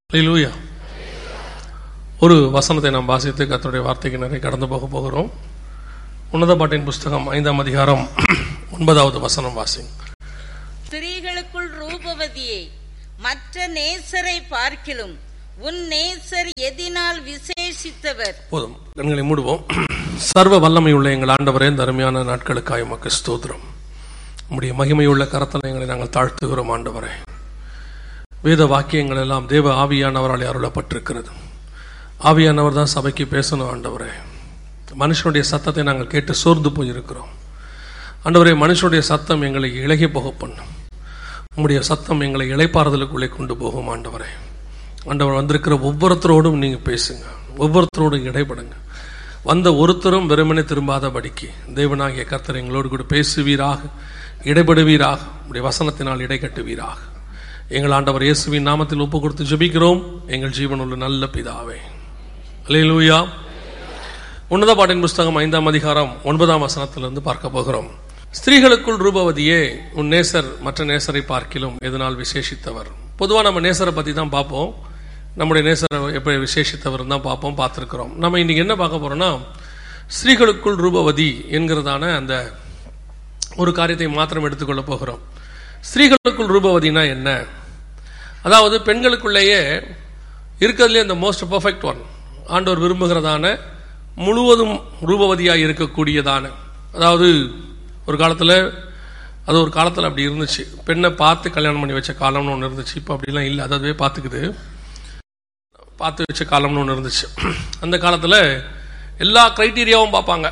ஹalleluya ஒரு வசனத்தை நாம் வாசித்து கர்த்தருடைய வார்த்தைக்கு நிறைய கடந்து போக போகிறோம் உன்னத பாட்டின் புஸ்தகம் ஐந்தாம் அதிகாரம் ஒன்பதாவது வசனம் வாசிங் ஸ்திரீகளுக்குள் ரூபவதியே மற்ற நேசரை பார்க்கிலும் உன் நேசர் எதினால் விசேஷித்தவர் போதும் கண்களை மூடுவோம் சர்வ வல்லமை உள்ள எங்கள் ஆண்டவரே இந்த அருமையான நாட்களுக்காய் உமக்கு ஸ்தோத்திரம் உம்முடைய மகிமையுள்ள கரத்தனை எங்களை நாங்கள் தாழ்த்துகிறோம் ஆண்டவரே வேத வாக்கியங்கள் எல்லாம் தேவ ஆவியானவரால் அருளப்பட்டிருக்கிறது ஆவியானவர் தான் சபைக்கு பேசணும் ஆண்டவரே மனுஷனுடைய சத்தத்தை நாங்கள் கேட்டு சோர்ந்து போயிருக்கிறோம் ஆண்டவரே மனுஷனுடைய சத்தம் எங்களை இழகி போக பண்ணும் உம்முடைய சத்தம் எங்களை இளைப்பாறுதலுக்குள்ளே கொண்டு போகும் ஆண்டவரே ஆண்டவர் வந்திருக்கிற ஒவ்வொருத்தரோடும் நீங்க பேசுங்க ஒவ்வொருத்தரோடும் இடைபடுங்க வந்த ஒருத்தரும் வெறுமனே திரும்பாதபடிக்கு தேவனாகிய கர்த்தர் எங்களோடு கூட பேசுவீராக இடைபடுவீராக உடைய வசனத்தினால் இடை கட்டுவீராக எங்கள் ஆண்டவர் இயேசுவின் நாமத்தில் ஒப்பு கொடுத்து ஜெபிக்கிறோம் எங்கள் ஜீவனுள்ள நல்ல பிதாவே அல்லேலூயா உன்னத பாட்டின் புஸ்தகம் ஐந்தாம் அதிகாரம் ஒன்பதாம் வசனத்திலிருந்து பார்க்க போகிறோம் ஸ்திரீகளுக்குள் ரூபவதியே உன் நேசர் மற்ற நேசரை பார்க்கிலும் எதனால் விசேஷித்தவர் பொதுவாக நம்ம நேசரை பற்றி தான் பார்ப்போம் நம்முடைய நேசரை எப்படி விசேஷித்தவர் தான் பார்ப்போம் பார்த்துருக்கிறோம் நம்ம இன்னைக்கு என்ன பார்க்க போறோம்னா ஸ்திரீகளுக்குள் ரூபவதி என்கிறதான அந்த ஒரு காரியத்தை மாத்திரம் எடுத்துக்கொள்ள போகிறோம் ஸ்திரீகளுக்குள் ரூபவதினா என்ன அதாவது பெண்களுக்குள்ளேயே இருக்கிறதுலே இந்த மோஸ்ட் பர்ஃபெக்ட் ஒன் ஆண்டவர் விரும்புகிறதான முழுவதும் ரூபவதியாக இருக்கக்கூடியதான அதாவது ஒரு காலத்தில் அது ஒரு காலத்தில் அப்படி இருந்துச்சு பெண்ணை பார்த்து கல்யாணம் பண்ணி வச்ச காலம்னு ஒன்று இருந்துச்சு இப்போ அப்படிலாம் இல்லை அதுவே பார்த்துக்குது பார்த்து வச்ச காலம்னு ஒன்று இருந்துச்சு அந்த காலத்தில் எல்லா க்ரைட்டீரியாவும் பார்ப்பாங்க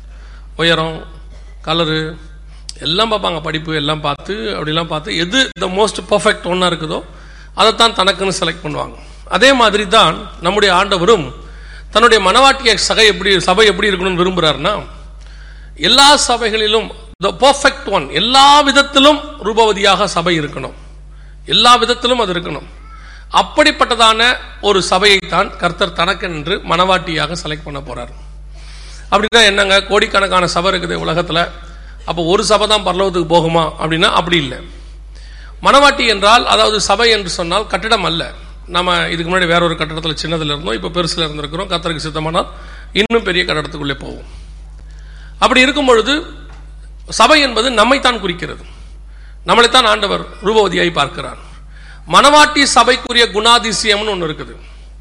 உயரம் கலரு எல்லாம் பார்ப்பாங்க படிப்பு எல்லாம் பார்த்து அப்படிலாம் பார்த்து எது த மோஸ்ட் பர்ஃபெக்ட் ஒன்றா இருக்குதோ அதைத்தான் தனக்குன்னு செலக்ட் பண்ணுவாங்க அதே மாதிரி தான் நம்முடைய ஆண்டவரும் தன்னுடைய மனவாட்டிய சகை எப்படி சபை எப்படி இருக்கணும்னு விரும்புகிறாருன்னா எல்லா சபைகளிலும் த பர்ஃபெக்ட் ஒன் எல்லா விதத்திலும் ரூபவதியாக சபை இருக்கணும் எல்லா விதத்திலும் அது இருக்கணும் அப்படிப்பட்டதான ஒரு சபையைத்தான் கர்த்தர் தனக்கென்று மனவாட்டியாக செலக்ட் பண்ண போறார் அப்படின்னா என்னங்க கோடிக்கணக்கான சபை இருக்குது உலகத்துல அப்போ ஒரு சபை தான் பரலோகத்துக்கு போகுமா அப்படின்னா அப்படி இல்லை மனவாட்டி என்றால் அதாவது சபை என்று சொன்னால் கட்டிடம் அல்ல நம்ம இதுக்கு முன்னாடி வேற ஒரு கட்டடத்தில் சின்னதில் இருந்தோம் இப்போ பெருசில் இருந்திருக்கிறோம் கத்தருக்கு சித்தமானால் இன்னும் பெரிய கட்டடத்துக்குள்ளே போவோம் அப்படி இருக்கும் பொழுது சபை என்பது நம்மைத்தான் குறிக்கிறது நம்மளைத்தான் ஆண்டவர் ரூபவதியாய் பார்க்கிறார் மனவாட்டி சபைக்குரிய குணாதிசயம்னு ஒன்று இருக்குது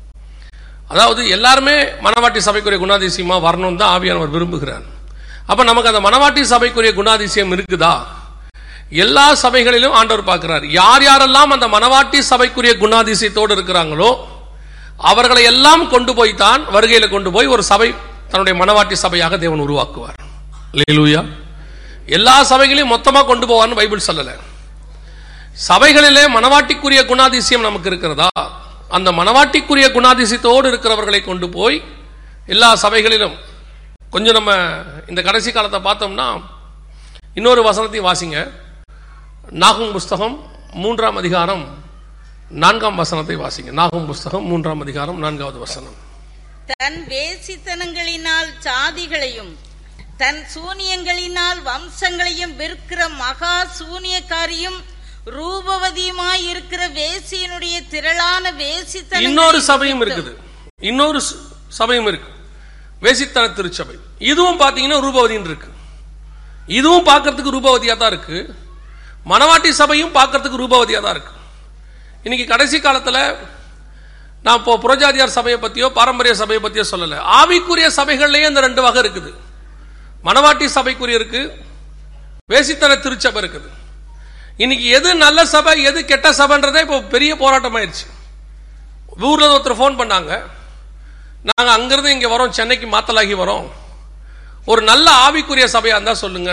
அதாவது எல்லாருமே மனவாட்டி சபைக்குரிய குணாதிசயமா வரணும்னு தான் ஆவியானவர் விரும்புகிறார் அப்ப நமக்கு அந்த மனவாட்டி சபைக்குரிய குணாதிசயம் இருக்குதா எல்லா சபைகளிலும் ஆண்டவர் பார்க்கிறார் யார் யாரெல்லாம் அந்த மனவாட்டி சபைக்குரிய குணாதிசயத்தோடு இருக்கிறாங்களோ அவர்களை எல்லாம் கொண்டு போய் தான் வருகையில கொண்டு போய் ஒரு சபை தன்னுடைய மனவாட்டி சபையாக தேவன் உருவாக்குவார் லேலூயா எல்லா சபைகளையும் மொத்தமா கொண்டு போவார்னு பைபிள் சொல்லல சபைகளிலே மனவாட்டிக்குரிய குணாதிசயம் நமக்கு இருக்கிறதா அந்த மனவாட்டிக்குரிய குணாதிசயத்தோடு இருக்கிறவர்களை கொண்டு போய் எல்லா சபைகளிலும் கொஞ்சம் நம்ம இந்த கடைசி காலத்தை பார்த்தோம்னா இன்னொரு வசனத்தையும் வாசிங்க நாகும் புஸ்தகம் மூன்றாம் அதிகாரம் நான்காம் வசனத்தை வாசிங்க நாகும் புஸ்தகம் மூன்றாம் அதிகாரம் நான்காவது வசனம் தன் வேசித்தனங்களினால் சாதிகளையும் தன் சூனியங்களினால் வம்சங்களையும் விற்கிற மகா சூனியக்காரியும் ரூபவதியுமாய் இருக்கிற வேசியினுடைய திரளான வேசித்தனம் இன்னொரு சபையும் இருக்குது இன்னொரு ச- சபையும் இருக்கு வேசித்தன திருச்சபை இதுவும் பாத்தீங்கன்னா ரூபவதின்னு இருக்கு இதுவும் பார்க்கறதுக்கு ரூபவதியா தான் இருக்கு மணவாட்டி சபையும் பார்க்கறதுக்கு ரூபவதியா தான் இருக்கு இன்னைக்கு கடைசி காலத்துல நான் இப்போ புரஜாதியார் சபையை பத்தியோ பாரம்பரிய சபையை பத்தியோ சொல்லல ஆவிக்குரிய சபைகள்லயே இந்த ரெண்டு வகை இருக்குது மணவாட்டி சபைக்குரிய இருக்கு வேசித்தன திருச்சபை இருக்குது இன்னைக்கு எது நல்ல சபை எது கெட்ட சபைன்றதே இப்போ பெரிய போராட்டம் ஆயிடுச்சு ஊர்ல ஒருத்தர் ஃபோன் பண்ணாங்க நாங்க அங்கிருந்து இங்க வரோம் சென்னைக்கு மாத்தலாகி வரோம் ஒரு நல்ல ஆவிக்குரிய சபையா இருந்தா சொல்லுங்க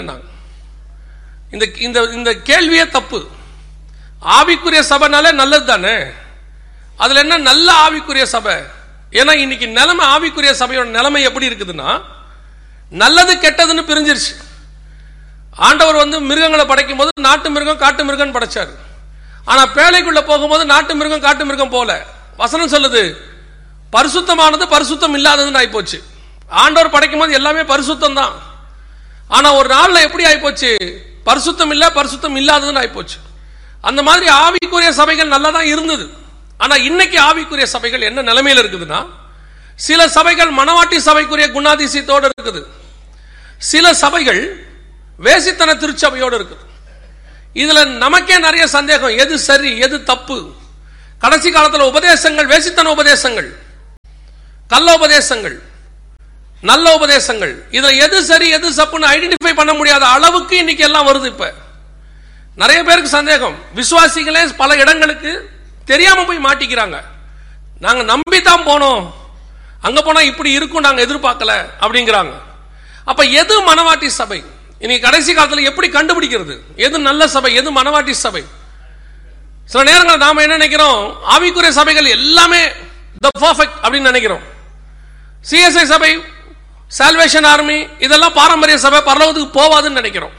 இந்த இந்த இந்த கேள்வியே தப்பு ஆவிக்குரிய சபைனாலே நல்லது தானே அதுல என்ன நல்ல ஆவிக்குரிய சபை ஏன்னா இன்னைக்கு நிலைமை ஆவிக்குரிய சபையோட நிலைமை எப்படி இருக்குதுன்னா நல்லது கெட்டதுன்னு பிரிஞ்சிருச்சு ஆண்டவர் வந்து மிருகங்களை படைக்கும் போது நாட்டு மிருகம் காட்டு மிருகம் படைச்சார் ஆனா பேழைக்குள்ள போகும்போது நாட்டு மிருகம் காட்டு மிருகம் போல வசனம் சொல்லுது பரிசுத்தமானது பரிசுத்தம் இல்லாததுன்னு ஆயிப்போச்சு ஆண்டவர் படைக்கும் போது எல்லாமே பரிசுத்தம் தான் ஆனா ஒரு நாள்ல எப்படி ஆயிப்போச்சு பரிசுத்தம் இல்ல பரிசுத்தம் இல்லாததுன்னு ஆயிப்போச்சு அந்த மாதிரி ஆவிக்குரிய சபைகள் நல்லா தான் இருந்தது ஆனா இன்னைக்கு ஆவிக்குரிய சபைகள் என்ன நிலைமையில இருக்குதுன்னா சில சபைகள் மனவாட்டி சபைக்குரிய குணாதிசயத்தோடு இருக்குது சில சபைகள் வேசித்தன திருச்சபையோடு இருக்குது இதுல நமக்கே நிறைய சந்தேகம் எது சரி எது தப்பு கடைசி காலத்துல உபதேசங்கள் வேசித்தன உபதேசங்கள் கள்ள உபதேசங்கள் நல்ல உபதேசங்கள் இதுல எது சரி எது தப்புன்னு ஐடென்டிஃபை பண்ண முடியாத அளவுக்கு இன்னைக்கு எல்லாம் வருது இப்ப நிறைய பேருக்கு சந்தேகம் விசுவாசிகளே பல இடங்களுக்கு தெரியாம போய் மாட்டிக்கிறாங்க நாங்க நம்பி தான் போனோம் அங்க போனா இப்படி இருக்கும் நாங்க எதிர்பார்க்கல அப்படிங்கிறாங்க அப்ப எது மனவாட்டி சபை இன்னைக்கு கடைசி காலத்துல எப்படி கண்டுபிடிக்கிறது எது நல்ல சபை எது மனவாட்டி சபை சில நேரங்கள் நாம என்ன நினைக்கிறோம் ஆவிக்குரிய சபைகள் எல்லாமே த பர்ஃபெக்ட் அப்படின்னு நினைக்கிறோம் சிஎஸ்ஐ சபை சால்வேஷன் ஆர்மி இதெல்லாம் பாரம்பரிய சபை பரலோகத்துக்கு போவாதுன்னு நினைக்கிறோம்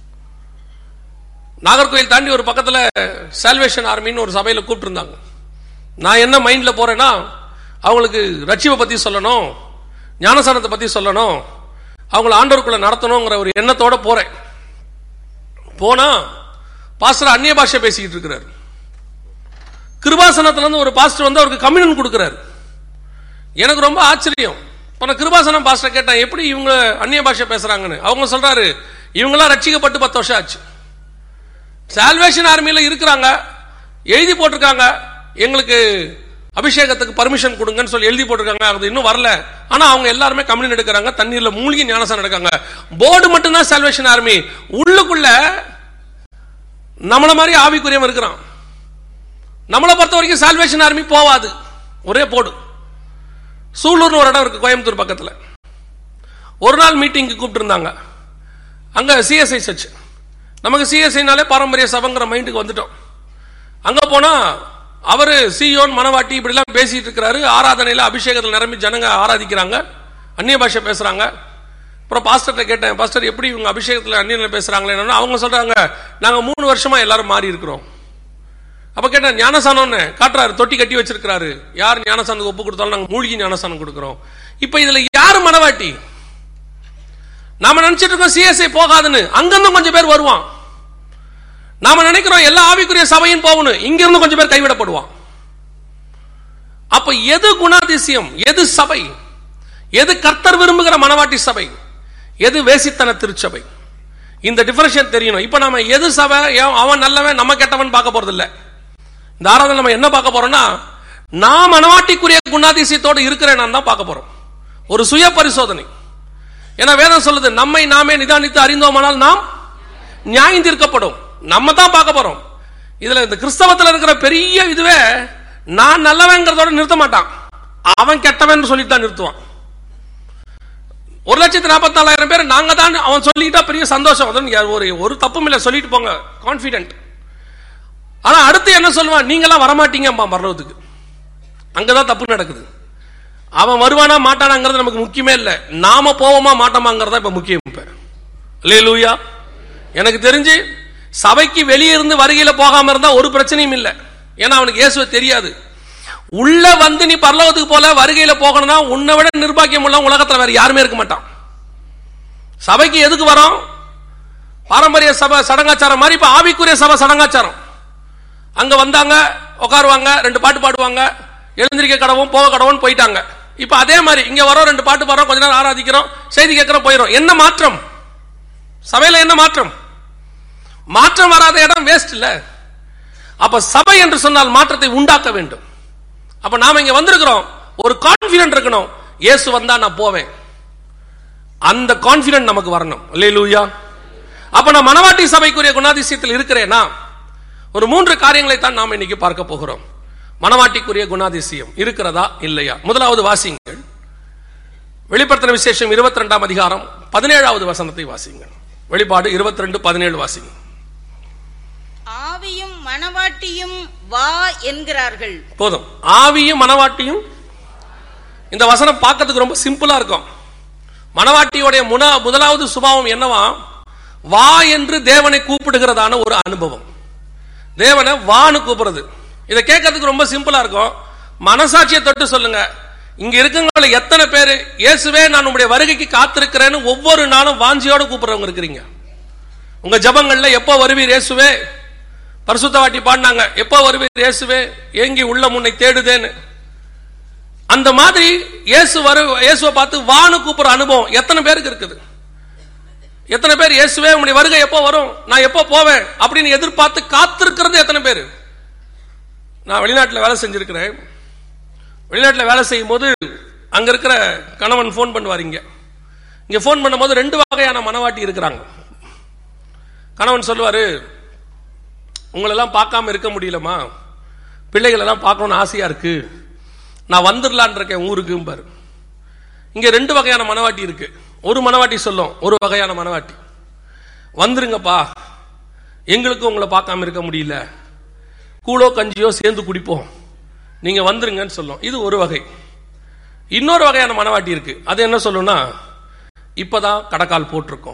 நாகர்கோயில் தாண்டி ஒரு பக்கத்துல சால்வேஷன் ஆர்மின்னு ஒரு சபையில கூப்பிட்டுருந்தாங்க நான் என்ன மைண்ட்ல போறேன்னா அவங்களுக்கு ரட்சிப்பை பத்தி சொல்லணும் ஞானசானத்தை பத்தி சொல்லணும் அவங்கள ஆண்டவருக்குள்ள நடத்தணுங்கிற ஒரு எண்ணத்தோட போறேன் போனா பாஸ்டர் அந்நிய பாஷை பேசிக்கிட்டு இருக்கிறார் கிருபாசனத்துல இருந்து ஒரு பாஸ்டர் வந்து அவருக்கு கம்யூனன் கொடுக்கிறார் எனக்கு ரொம்ப ஆச்சரியம் இப்ப நான் கிருபாசனம் பாஸ்டர் கேட்டேன் எப்படி இவங்க அந்நிய பாஷை பேசுறாங்கன்னு அவங்க சொல்றாரு இவங்கெல்லாம் ரட்சிக்கப்பட்டு பத்து வருஷம் ஆச்சு சால்வேஷன் ஆர்மியில இருக்கிறாங்க எழுதி போட்டிருக்காங்க எங்களுக்கு அபிஷேகத்துக்கு பர்மிஷன் கொடுங்கன்னு சொல்லி எழுதி போட்டிருக்காங்க அது இன்னும் வரல ஆனா அவங்க எல்லாருமே கம்யூனிட் எடுக்கிறாங்க தண்ணீர்ல மூழ்கி ஞானசானம் எடுக்காங்க போர்டு மட்டும்தான் சால்வேஷன் ஆர்மி உள்ளுக்குள்ள நம்மள மாதிரி ஆவிக்குரியவன் இருக்கிறான் நம்மளை பொறுத்த வரைக்கும் சால்வேஷன் ஆர்மி போவாது ஒரே போடு சூலூர்னு ஒரு இடம் இருக்கு கோயம்புத்தூர் பக்கத்துல ஒரு நாள் மீட்டிங்க்கு கூப்பிட்டு இருந்தாங்க அங்க சிஎஸ்ஐ சர்ச் நமக்கு சிஎஸ்ஐனாலே பாரம்பரிய சபைங்கிற மைண்டுக்கு வந்துட்டோம் அங்க போனா அவரு சியோன் மனவாட்டி இப்படிலாம் பேசிட்டு இருக்கிறாரு ஆராதனையில அபிஷேகத்தில் நிரம்பி ஜனங்க ஆராதிக்கிறாங்க அந்நிய பாஷை பேசுறாங்க அப்புறம் பாஸ்டர்கிட்ட கேட்டேன் பாஸ்டர் எப்படி இவங்க அபிஷேகத்தில் அந்நிய பேசுறாங்களே அவங்க சொல்றாங்க நாங்க மூணு வருஷமா எல்லாரும் மாறி இருக்கிறோம் அப்ப கேட்டேன் ஞானசானம்னு காட்டுறாரு தொட்டி கட்டி வச்சிருக்காரு யார் ஞானசானுக்கு ஒப்பு கொடுத்தாலும் நாங்க மூழ்கி ஞானசானம் கொடுக்கிறோம் இப்ப இதுல யாரு மனவாட்டி நாம நினைச்சிட்டு இருக்கோம் சிஎஸ்ஐ போகாதுன்னு அங்கிருந்து கொஞ்சம் பேர் வருவான் நாம நினைக்கிறோம் எல்லா ஆவிக்குரிய சபையும் போகணும் இங்கிருந்து கொஞ்சம் பேர் கைவிடப்படுவான் அப்ப எது குணாதிசயம் எது சபை எது கர்த்தர் விரும்புகிற மனவாட்டி சபை எது வேசித்தன திருச்சபை இந்த டிஃபரன்ஷியேட் தெரியணும் இப்ப நாம எது சபை ஏன் அவன் நல்லவன் நம்ம கெட்டவன் பார்க்க போறது இல்ல இந்த ஆராதனை நம்ம என்ன பார்க்க போறோம்னா நான் மனவாட்டிக்குரிய குணாதிசயத்தோடு இருக்கிறேன் தான் பார்க்க போறோம் ஒரு சுய பரிசோதனை ஏன்னா வேதம் சொல்லுது நம்மை நாமே நிதானித்து அறிந்தோமானால் நாம் நியாயம் தீர்க்கப்படும் நம்ம தான் பார்க்க போறோம் இதுல இந்த கிறிஸ்தவத்துல இருக்கிற பெரிய இதுவே நான் நல்லவங்கிறதோட நிறுத்த மாட்டான் அவன் கெட்டவன் சொல்லிட்டு தான் நிறுத்துவான் ஒரு லட்சத்தி நாற்பத்தி நாலாயிரம் பேர் நாங்க தான் அவன் சொல்லிட்டா பெரிய சந்தோஷம் அதுன்னு ஒரு ஒரு தப்பும் இல்லை சொல்லிட்டு போங்க கான்பிடென்ட் ஆனா அடுத்து என்ன சொல்லுவான் நீங்களாம் வரமாட்டீங்கப்பா மரணத்துக்கு அங்கதான் தப்பு நடக்குது அவன் வருவானா மாட்டானாங்கிறது நமக்கு முக்கியமே இல்லை நாம போவோமா மாட்டோமாங்கிறதா இப்ப முக்கியம் இப்ப லூயா எனக்கு தெரிஞ்சு சபைக்கு வெளியே இருந்து வருகையில போகாம இருந்தா ஒரு பிரச்சனையும் இல்லை ஏன்னா அவனுக்கு இயேசுவை தெரியாது உள்ள வந்து நீ பரலோகத்துக்கு போல வருகையில போகணும்னா உன்னை விட நிர்பாக்கியம் உள்ள உலகத்துல வேற யாருமே இருக்க மாட்டான் சபைக்கு எதுக்கு வரோம் பாரம்பரிய சபை சடங்காச்சாரம் மாதிரி இப்ப ஆவிக்குரிய சபை சடங்காச்சாரம் அங்க வந்தாங்க உட்காருவாங்க ரெண்டு பாட்டு பாடுவாங்க எழுந்திரிக்க கடவும் போக கடவும் போயிட்டாங்க இப்ப அதே மாதிரி இங்க வரோம் ரெண்டு பாட்டு பாடுறோம் கொஞ்ச நேரம் ஆராதிக்கிறோம் செய்தி கேட்கிறோம் போயிடும் என்ன மாற்றம் சபையில என்ன மாற்றம் மாற்றம் வராத இடம் வேஸ்ட் இல்ல அப்ப சபை என்று சொன்னால் மாற்றத்தை உண்டாக்க வேண்டும் அப்ப நாம இங்க வந்திருக்கிறோம் ஒரு கான்பிடன்ட் இருக்கணும் இயேசு வந்தா நான் போவேன் அந்த கான்பிடன்ட் நமக்கு வரணும் லூயா அப்ப நான் மனவாட்டி சபைக்குரிய குணாதிசயத்தில் இருக்கிறேனா ஒரு மூன்று காரியங்களை தான் நாம் இன்னைக்கு பார்க்க போகிறோம் மனவாட்டிக்குரிய குணாதிசயம் இருக்கிறதா இல்லையா முதலாவது வாசிங்கள் வெளிப்படுத்தின விசேஷம் இருபத்தி ரெண்டாம் அதிகாரம் பதினேழாவது வசனத்தை வாசிங்கள் வெளிப்பாடு இருபத்தி ரெண்டு பதினேழு வாசிங்க ஆவியும் மணவாட்டியும் வா என்கிறார்கள் போதும் ஆவியும் மனவாட்டியும் இந்த வசனம் பார்க்கறதுக்கு ரொம்ப சிம்பிளா இருக்கும் மனவாட்டியோடைய முன முதலாவது சுபாவம் என்னவா வா என்று தேவனை கூப்பிடுகிறதான ஒரு அனுபவம் தேவனை வான்னு கூப்பிடுறது இதை கேட்கறதுக்கு ரொம்ப சிம்பிளா இருக்கும் மனசாட்சியை தொட்டு சொல்லுங்க இங்க இருக்கவங்கள எத்தனை பேர் இயேசுவே நான் உங்களுடைய வருகைக்கு காத்திருக்கிறேன்னு ஒவ்வொரு நாளும் வாஞ்சியோட கூப்பிடுறவங்க இருக்கிறீங்க உங்க ஜபங்கள்ல எப்போ வருவீர் இயேசுவே பரிசுத்தவாட்டி பாடினாங்க எப்போ வருவீர் இயேசுவே ஏங்கி உள்ள முன்னை தேடுதேன்னு அந்த மாதிரி இயேசு வரு இயேசுவை பார்த்து வானு கூப்பிடுற அனுபவம் எத்தனை பேருக்கு இருக்குது எத்தனை பேர் இயேசுவே உங்களுடைய வருகை எப்போ வரும் நான் எப்போ போவேன் அப்படின்னு எதிர்பார்த்து காத்திருக்கிறது எத்தனை பேர் நான் வெளிநாட்டில் வேலை செஞ்சிருக்கிறேன் வெளிநாட்டில் வேலை செய்யும் போது அங்க இருக்கிற கணவன் ஃபோன் பண்ணுவார் இங்க இங்க ஃபோன் பண்ணும்போது ரெண்டு வகையான மனவாட்டி இருக்கிறாங்க கணவன் சொல்லுவாரு உங்களெல்லாம் பார்க்காம இருக்க முடியலமா பிள்ளைகள் எல்லாம் பார்க்கணும்னு ஆசையா இருக்கு நான் வந்துடலான் இருக்கேன் ஊருக்கும்பாரு இங்க ரெண்டு வகையான மனவாட்டி இருக்கு ஒரு மனவாட்டி சொல்லும் ஒரு வகையான மனவாட்டி வந்துருங்கப்பா எங்களுக்கும் உங்களை பார்க்காம இருக்க முடியல கூழோ கஞ்சியோ சேர்ந்து குடிப்போம் நீங்க வந்துருங்கன்னு சொல்லும் இது ஒரு வகை இன்னொரு வகையான மனவாட்டி இருக்கு அது என்ன சொல்லும்னா இப்பதான் கடக்கால் போட்டிருக்கோம்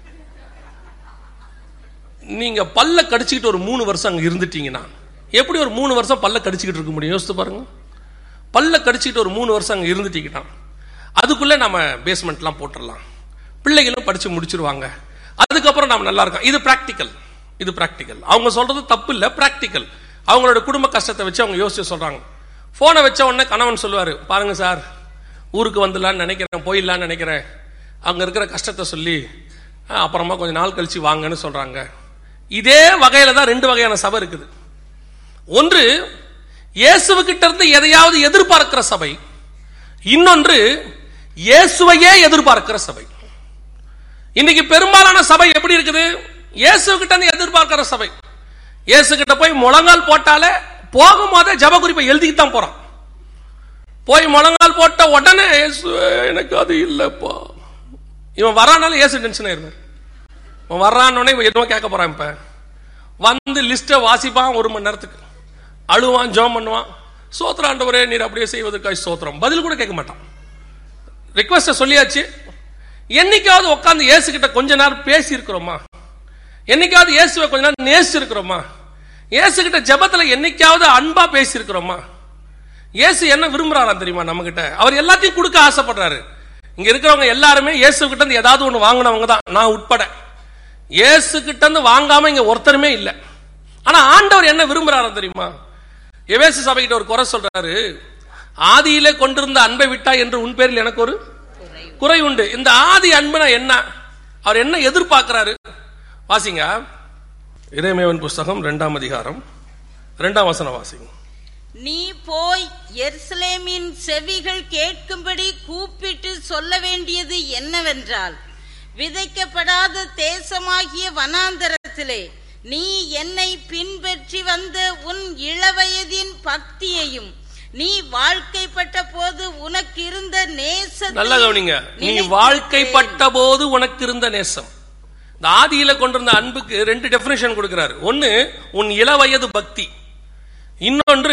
நீங்க பல்ல கடிச்சுக்கிட்டு ஒரு மூணு வருஷம் அங்க இருந்துட்டீங்கன்னா எப்படி ஒரு மூணு வருஷம் பல்ல கடிச்சுக்கிட்டு இருக்க முடியும் யோசித்து பாருங்க பல்ல கடிச்சுக்கிட்டு ஒரு மூணு வருஷம் அங்க இருந்துட்டீங்கன்னா அதுக்குள்ள நம்ம பேஸ்மெண்ட்லாம் போட்டுடலாம் பிள்ளைகளும் படிச்சு முடிச்சிருவாங்க அதுக்கப்புறம் நம்ம நல்லா இருக்கோம் இது பிராக்டிக்கல் இது பிராக்டிக்கல் அவங்க சொல்றது தப்பு இல்ல பிராக்டிக்கல் அவங்களோட குடும்ப கஷ்டத்தை வச்சு அவங்க யோசிச்சு சொல்றாங்க போனை வச்ச உடனே கணவன் சொல்லுவாரு பாருங்க சார் ஊருக்கு வந்துடலான்னு நினைக்கிறேன் போயிடலான்னு நினைக்கிறேன் அங்க இருக்கிற கஷ்டத்தை சொல்லி அஹ், அப்புறமா கொஞ்ச நாள் கழிச்சு வாங்கன்னு சொல்றாங்க இதே வகையில தான் ரெண்டு வகையான சபை இருக்குது ஒன்று இயேசுவுக்கிட்ட இருந்து எதையாவது எதிர்பார்க்கிற சபை இன்னொன்று இயேசுவையே எதிர்பார்க்கிற சபை இன்னைக்கு பெரும்பாலான சபை எப்படி இருக்குது இயேசு கிட்ட இருந்து எதிர்பார்க்கிற சபை இயேசு கிட்ட போய் முழங்கால் போட்டாலே போகும்போதே ஜப குறிப்பை எழுதிக்கிட்டு தான் போறான் போய் முழங்கால் போட்ட உடனே இயேசு எனக்கு அது இல்லப்பா இவன் வரானாலும் இயேசு டென்ஷன் ஆயிருவார் இவன் வர்றான்னு இவன் எதுவும் கேட்க போறான் இப்ப வந்து லிஸ்ட்டை வாசிப்பான் ஒரு மணி நேரத்துக்கு அழுவான் ஜெபம் பண்ணுவான் சோத்திராண்டவரே நீர் அப்படியே செய்வதற்காக சோத்திரம் பதில் கூட கேட்க மாட்டான் ரிக்வஸ்ட சொல்லியாச்சு என்னைக்காவது உட்காந்து இயேசு கிட்ட கொஞ்ச நேரம் பேசி இருக்கிறோமா என்னைக்காவது இயேசுவை கொஞ்ச நேரம் நேசி இருக்கிறோமா இயேசு கிட்ட ஜெபத்துல என்னைக்காவது அன்பா பேசி இருக்கிறோமா இயேசு என்ன விரும்புறாராம் தெரியுமா நம்ம கிட்ட அவர் எல்லாத்தையும் கொடுக்க ஆசைப்படுறாரு இங்க இருக்கிறவங்க எல்லாருமே இயேசு கிட்ட இருந்து ஏதாவது ஒண்ணு வாங்கினவங்க தான் நான் உட்பட இயேசு கிட்ட இருந்து வாங்காம இங்க ஒருத்தருமே இல்ல ஆனா ஆண்டவர் என்ன விரும்புறாராம் தெரியுமா எவேசு சபைகிட்ட ஒரு குறை சொல்றாரு ஆதியிலே கொண்டிருந்த அன்பை விட்டா என்று உன் பேரில் எனக்கு ஒரு குறை உண்டு இந்த ஆதி அன்புனா என்ன அவர் என்ன எதிர்பார்க்கிறாரு வாசிங்க இறைமேவன் புஸ்தகம் இரண்டாம் அதிகாரம் இரண்டாம் வசனம் வாசிங்க நீ போய் எருசலேமின் செவிகள் கேட்கும்படி கூப்பிட்டு சொல்ல வேண்டியது என்னவென்றால் விதைக்கப்படாத தேசமாகிய வனாந்தரத்திலே நீ என்னை பின்பற்றி வந்த உன் இளவயதின் பக்தியையும் நீ வாழ்க்கைப்பட்ட போது உனக்கு இருந்த நல்லா நேச கவனிங்க நீ வாழ்க்கைப்பட்ட போது உனக்கு இருந்த நேசம் இந்த ஆதியில கொண்டிருந்த அன்புக்கு ரெண்டு டெபினேஷன் கொடுக்கிறாரு ஒன்னு உன் இளவயது பக்தி இன்னொன்று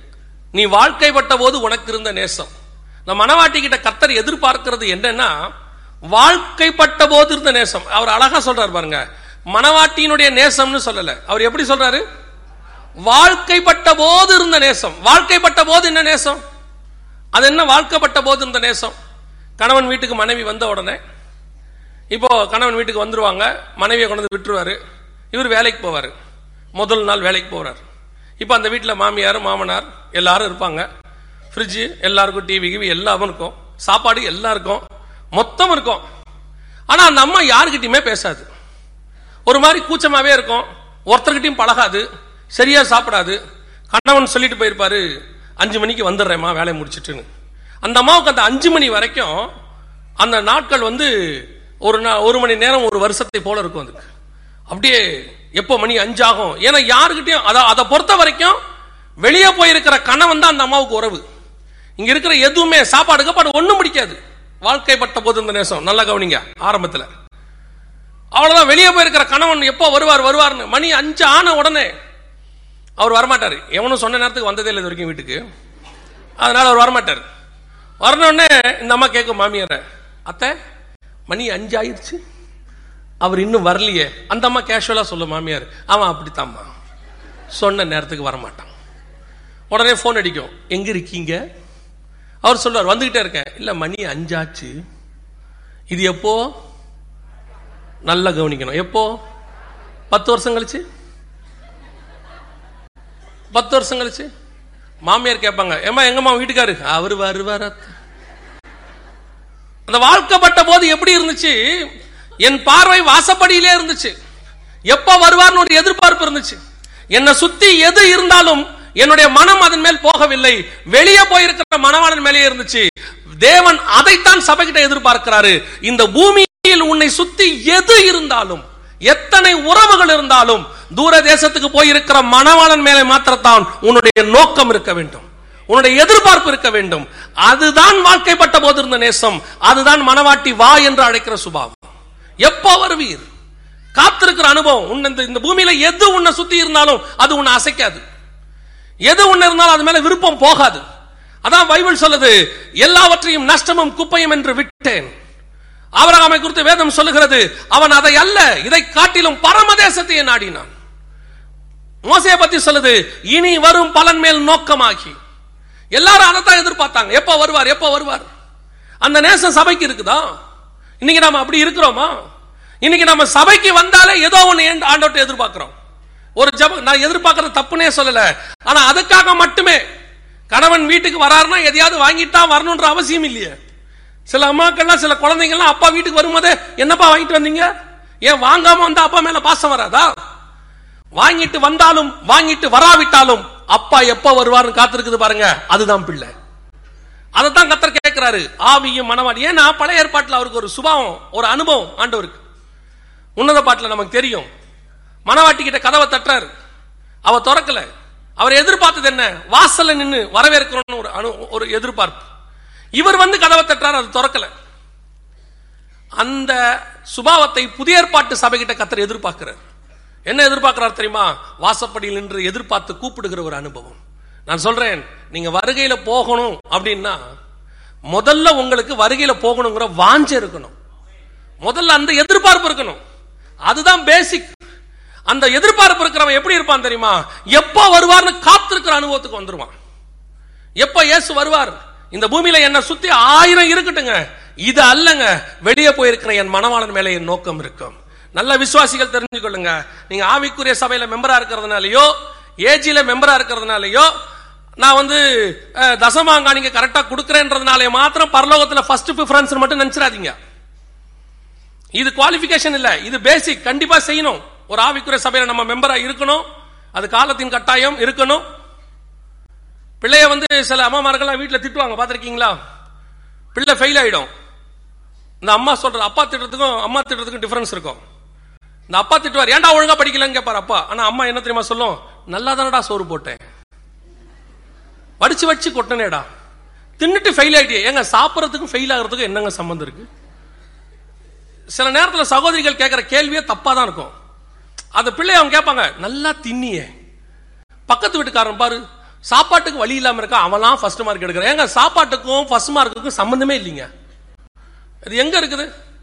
நீ வாழ்க்கைப்பட்ட போது உனக்கு இருந்த நேசம் இந்த மனவாட்டி கிட்ட கர்த்தர் எதிர்பார்க்கிறது என்னன்னா வாழ்க்கைப்பட்ட போது இருந்த நேசம் அவர் அழகா சொல்றாரு பாருங்க மனவாட்டியினுடைய நேசம்னு சொல்லல அவர் எப்படி சொல்றாரு வாழ்க்கைப்பட்ட போது இருந்த நேசம் வாழ்க்கைப்பட்ட போது என்ன நேசம் அது என்ன வாழ்க்கைப்பட்ட போது இருந்த நேசம் கணவன் வீட்டுக்கு மனைவி வந்த உடனே இப்போ கணவன் வீட்டுக்கு வந்துருவாங்க மனைவியை கொண்டு வந்து விட்டுருவாரு இவர் வேலைக்கு போவாரு முதல் நாள் வேலைக்கு போறாரு இப்போ அந்த வீட்டில் மாமியார் மாமனார் எல்லாரும் இருப்பாங்க ஃப்ரிட்ஜு எல்லாருக்கும் டிவி கிவி எல்லாமே இருக்கும் சாப்பாடு எல்லாம் இருக்கும் மொத்தம் இருக்கும் ஆனா அந்த அம்மா யாருக்கிட்டையுமே பேசாது ஒரு மாதிரி கூச்சமாவே இருக்கும் ஒருத்தர்கிட்டயும் பழகாது சரியா சாப்பிடாது கணவன் சொல்லிட்டு போயிருப்பாரு அஞ்சு மணிக்கு வந்துடுறேம்மா வேலையை முடிச்சிட்டுன்னு அந்த அம்மாவுக்கு அந்த அஞ்சு மணி வரைக்கும் அந்த நாட்கள் வந்து ஒரு நா- ஒரு மணி நேரம் ஒரு வருஷத்தை போல இருக்கும் அதுக்கு அப்படியே எப்போ மணி அஞ்சாகும் ஏன்னா யாருக்கிட்டையும் அதை அதை பொறுத்த வரைக்கும் வெளியே போயிருக்கிற கணவன் தான் அந்த அம்மாவுக்கு உறவு இங்க இருக்கிற எதுவுமே சாப்பாடு கப்பாடு ஒண்ணும் பிடிக்காது வாழ்க்கைப்பட்ட போது இந்த நேசம் நல்லா கவனிங்க ஆரம்பத்துல அவ்வளவுதான் வெளியே போயிருக்கிற கணவன் எப்போ வருவார் வருவார்னு மணி அஞ்சு ஆன உடனே அவர் வரமாட்டார் எவனும் சொன்ன நேரத்துக்கு வந்ததே இல்லை இது வரைக்கும் வீட்டுக்கு அதனால அவர் வரமாட்டார் வரன உடனே இந்த அம்மா கேட்கும் மாமியார அத்தை மணி அஞ்சு ஆயிருச்சு அவர் இன்னும் வரலையே அந்த அம்மா கேஷுவலா சொல்ல மாமியார் அவன் அப்படித்தாம்மா சொன்ன நேரத்துக்கு வரமாட்டான் உடனே ஃபோன் அடிக்கும் எங்க இருக்கீங்க அவர் சொல்லுவார் வந்துகிட்டே இருக்கேன் இல்ல மணி அஞ்சாச்சு இது எப்போ நல்லா கவனிக்கணும் எப்போ பத்து வருஷம் கழிச்சு பத்து வருஷம் கழிச்சு மாமியார் கேட்பாங்க ஏமா எங்கம்மா வீட்டுக்காரு அவர் வருவார் அத்தை." அந்த வாழ்க்கப்பட்ட போது எப்படி இருந்துச்சு என் பார்வை வாசப்படியிலே இருந்துச்சு எப்ப வருவார்னு ஒரு எதிர்பார்ப்பு இருந்துச்சு என்னை சுத்தி எது இருந்தாலும் என்னுடைய மனம் அதன் மேல் போகவில்லை வெளியே போயிருக்கிற மனவாளன் மேலே இருந்துச்சு தேவன் அதைத்தான் சபைகிட்ட எதிர்பார்க்கிறாரு இந்த பூமியில் உன்னை சுத்தி எது இருந்தாலும் எத்தனை உறவுகள் இருந்தாலும் தூர தேசத்துக்கு போயிருக்கிற மணவாளன் மேலே மாத்திரத்தான் உன்னுடைய நோக்கம் இருக்க வேண்டும் உன்னுடைய எதிர்பார்ப்பு இருக்க வேண்டும் அதுதான் வாழ்க்கைப்பட்ட போது இருந்த நேசம் அதுதான் மனவாட்டி வா என்று அழைக்கிற சுபாவம் எப்போ வருவீர் காத்திருக்கிற அனுபவம் உன்னை இந்த- இந்த பூமியில எது உன்னை சுத்தி இருந்தாலும் அது உன்னை அசைக்காது எது ஒண்ணு இருந்தாலும் அது மேல விருப்பம் போகாது அதான் பைபிள் சொல்லுது எல்லாவற்றையும் நஷ்டமும் குப்பையும் என்று விட்டேன் ஆபிரகாமை குறித்து வேதம் சொல்லுகிறது அவன் அதை அல்ல இதை காட்டிலும் பரமதேசத்தையே நாடினான் மோசையை பத்தி சொல்லுது இனி வரும் பலன் மேல் நோக்கமாகி எல்லாரும் அதை தான் எதிர்பார்த்தாங்க எப்ப வருவார் எப்ப வருவார் அந்த நேசம் சபைக்கு இருக்குதா இன்னைக்கு நாம அப்படி இருக்கிறோமா இன்னைக்கு நம்ம சபைக்கு வந்தாலே ஏதோ ஒண்ணு ஆண்டோட்ட எதிர்பார்க்கிறோம் ஒரு ஜப நான் எதிர்பார்க்கறது தப்புனே சொல்லல ஆனா அதுக்காக மட்டுமே கணவன் வீட்டுக்கு வராருன்னா எதையாவது வாங்கிட்டு தான் வரணுன்ற அவசியம் இல்லையே சில அம்மாக்கள்லாம் சில குழந்தைங்கள்லாம் அப்பா வீட்டுக்கு வரும்போதே என்னப்பா வாங்கிட்டு வந்தீங்க ஏன் வாங்காம வந்தா அப்பா மேல பாசம் வராதா வாங்கிட்டு வந்தாலும் வாங்கிட்டு வராவிட்டாலும் அப்பா எப்ப வருவாருன்னு காத்திருக்குது பாருங்க அதுதான் பிள்ளை அதைத்தான் கத்தர் கேட்கிறாரு ஆவியும் மனவாடி ஏன்னா பழைய ஏற்பாட்டுல அவருக்கு ஒரு சுபாவம் ஒரு அனுபவம் ஆண்டவருக்கு உன்னத பாட்டுல நமக்கு தெரியும் மனவாட்டி கிட்ட கதவை தட்டுறாரு அவ திறக்கல அவர் எதிர்பார்த்தது என்ன வாசல்ல நின்னு வரவேற்கிறோம்னு ஒரு அனு ஒரு எதிர்பார்ப்பு இவர் வந்து கதவை தட்டுறாரு அது திறக்கல அந்த சுபாவத்தை புதிய ஏற்பாட்டு சபைகிட்ட கத்தர் எதிர்பார்க்கிறார் என்ன எதிர்பார்க்கிறார் தெரியுமா வாசப்படியில் நின்று எதிர்பார்த்து கூப்பிடுகிற ஒரு அனுபவம் நான் சொல்றேன் நீங்க வருகையில போகணும் அப்படின்னா முதல்ல உங்களுக்கு வருகையில போகணுங்கிற வாஞ்சை இருக்கணும் முதல்ல அந்த எதிர்பார்ப்பு இருக்கணும் அதுதான் பேசிக் அந்த எதிர்பார்ப்பு இருக்கிறவன் எப்படி இருப்பான் தெரியுமா எப்போ வருவார்னு காத்திருக்கிற அனுபவத்துக்கு வந்துருவான் எப்ப இயேசு வருவார் இந்த பூமியில என்ன சுத்தி ஆயிரம் இருக்கட்டுங்க இது அல்லங்க வெளியே போயிருக்கிற என் மனவாளன் மேல என் நோக்கம் இருக்கும் நல்ல விசுவாசிகள் தெரிஞ்சுக்கொள்ளுங்க நீங்க ஆவிக்குரிய சபையில மெம்பரா இருக்கிறதுனாலயோ ஏஜில மெம்பரா இருக்கிறதுனாலயோ நான் வந்து அஹ், தசமாங்கா நீங்க கரெக்டா கொடுக்கறேன்றதுனாலே மாத்திரம் பரலோகத்துல ஃபர்ஸ்ட் ப்ரிஃபரன்ஸ் மட்டும் நினைச்சிடாதீங்க இது குவாலிஃபிகேஷன் இல்ல இது பேசிக் கண்டிப்பா செய்யணும் ஒரு ஆவிக்குரிய சபையில நம்ம மெம்பரா இருக்கணும் அது காலத்தின் கட்டாயம் இருக்கணும் பிள்ளைய வந்து சில அம்மாமார்கள்லாம் வீட்டுல திட்டுவாங்க பாத்திருக்கீங்களா பிள்ளை ஃபெயில் ஆயிடும் இந்த அம்மா சொல்ற அப்பா திட்டுறதுக்கும் அம்மா திட்டுறதுக்கும் டிஃபரன்ஸ் இருக்கும் இந்த அப்பா திட்டுவார் ஏன்டா ஒழுங்கா படிக்கலன்னு கேட்பார் அப்பா ஆனா அம்மா என்ன தெரியுமா சொல்லும் நல்லா தானடா சோறு போட்டேன் வடிச்சு வச்சு கொட்டனேடா தின்னுட்டு ஃபெயில் ஆயிட்டியே ஏங்க சாப்பிட்றதுக்கும் ஃபெயில் ஆகிறதுக்கும் என்னங்க சம்பந்தம் இருக்கு சில நேரத்துல சகோதரிகள் கேட்கிற கேள்வியே தப்பா தான் இருக்கும் அந்த பிள்ளை அவங்க கேட்பாங்க நல்லா தின்னியே பக்கத்து வீட்டுக்காரன் பாரு சாப்பாட்டுக்கு வழி இல்லாம இருக்கா அவன்லாம் ஃபர்ஸ்ட் மார்க் எடுக்கிறான் ஏங்க சாப்பாட்டுக்கும் ஃபர்ஸ்ட் மார்க்குக்கும் சம்பந்தமே இல்லைங்க இது எங்க இருக்குது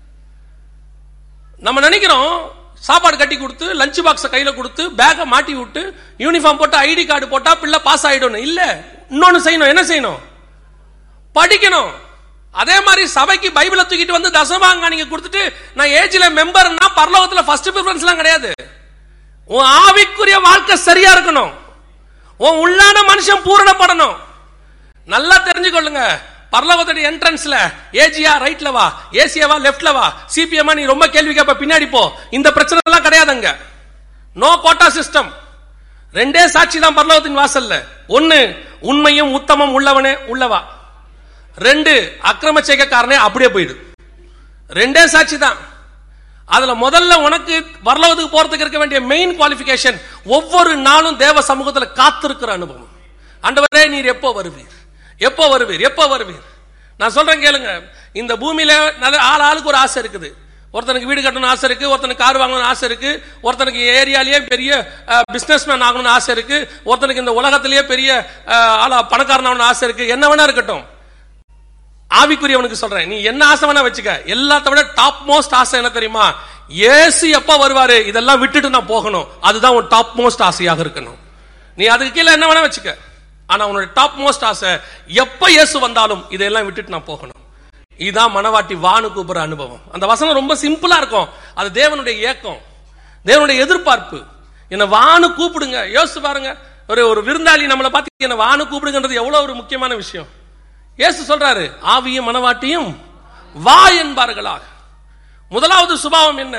நம்ம நினைக்கிறோம் சாப்பாடு கட்டி கொடுத்து லஞ்ச் பாக்ஸை கையில கொடுத்து பேக்கை மாட்டி விட்டு யூனிஃபார்ம் போட்டு ஐடி கார்டு போட்டா பிள்ளை பாஸ் ஆயிடும் இல்ல இன்னொன்னு செய்யணும் என்ன செய்யணும் படிக்கணும் அதே மாதிரி சபைக்கு பைபிளை தூக்கிட்டு வந்து தசமாங்க நீங்க கொடுத்துட்டு நான் ஏஜ்ல மெம்பர்னா பரலோகத்துல ஃபர்ஸ்ட் ப்ரிஃபரன்ஸ்லாம் கிடையாது உன் ஆவிக்குரிய வாழ்க்கை சரியா இருக்கணும் உன் உள்ளான மனுஷன் பூரணப்படணும் நல்லா தெரிஞ்சுக்கொள்ளுங்க பரலோகத்துடைய என்ட்ரன்ஸ்ல ஏஜியா ரைட்ல வா ஏசியாவா லெஃப்ட்ல வா சிபிஎம்மா நீ ரொம்ப கேள்வி கேட்ப பின்னாடி போ இந்த பிரச்சனை எல்லாம் கிடையாதுங்க நோ கோட்டா சிஸ்டம் ரெண்டே சாட்சி தான் பரலோகத்தின் வாசல்ல ஒன்னு உண்மையும் உத்தமம் உள்ளவனே உள்ளவா ரெண்டு அக்கிரம செய்கைக்காரனே அப்படியே போயிடு ரெண்டே சாட்சி தான் அதுல முதல்ல உனக்கு வரலவதுக்கு போறதுக்கு இருக்க வேண்டிய மெயின் குவாலிபிகேஷன் ஒவ்வொரு நாளும் தேவ சமூகத்துல காத்திருக்கிற அனுபவம் ஆண்டவரே நீர் எப்போ வருவீர் எப்போ வருவீர் எப்போ வருவீர் நான் சொல்றேன் கேளுங்க இந்த பூமியில நல்ல ஆள் ஆளுக்கு ஒரு ஆசை இருக்குது ஒருத்தனுக்கு வீடு கட்டணும்னு ஆசை இருக்கு ஒருத்தனுக்கு கார் வாங்கணும்னு ஆசை இருக்கு ஒருத்தனுக்கு ஏரியாலேயே பெரிய பிசினஸ் மேன் ஆகணும்னு ஆசை இருக்கு ஒருத்தனுக்கு இந்த உலகத்திலேயே பெரிய அஹ், ஆளா பணக்காரனாகணும்னு ஆசை இருக்கு என்ன வேணா இருக்கட்டும் ஆவிக்குரியவனுக்கு சொல்றேன் நீ என்ன ஆசை வேணா வச்சுக்க எல்லாத்த விட டாப் மோஸ்ட் ஆசை என்ன தெரியுமா இயேசு எப்ப வருவாரு இதெல்லாம் விட்டுட்டு நான் போகணும் அதுதான் உன் டாப் மோஸ்ட் ஆசையாக இருக்கணும் நீ அதுக்கு கீழே என்ன வேணா வச்சுக்க ஆனா உன்னோட டாப் மோஸ்ட் ஆசை எப்ப இயேசு வந்தாலும் இதெல்லாம் விட்டுட்டு நான் போகணும் இதுதான் மனவாட்டி வானு கூப்பிடுற அனுபவம் அந்த வசனம் ரொம்ப சிம்பிளா இருக்கும் அது தேவனுடைய ஏக்கம் தேவனுடைய எதிர்பார்ப்பு என்ன வானு கூப்பிடுங்க யோசிச்சு பாருங்க ஒரு ஒரு விருந்தாளி நம்மளை பார்த்து என்ன வான்னு கூப்பிடுங்கன்றது எவ்வளவு ஒரு முக்கியமான விஷயம் இயேசு சொல்றாரு ஆவியும் மனவாட்டியும் வா என்பார்களாக முதலாவது சுபாவம் என்ன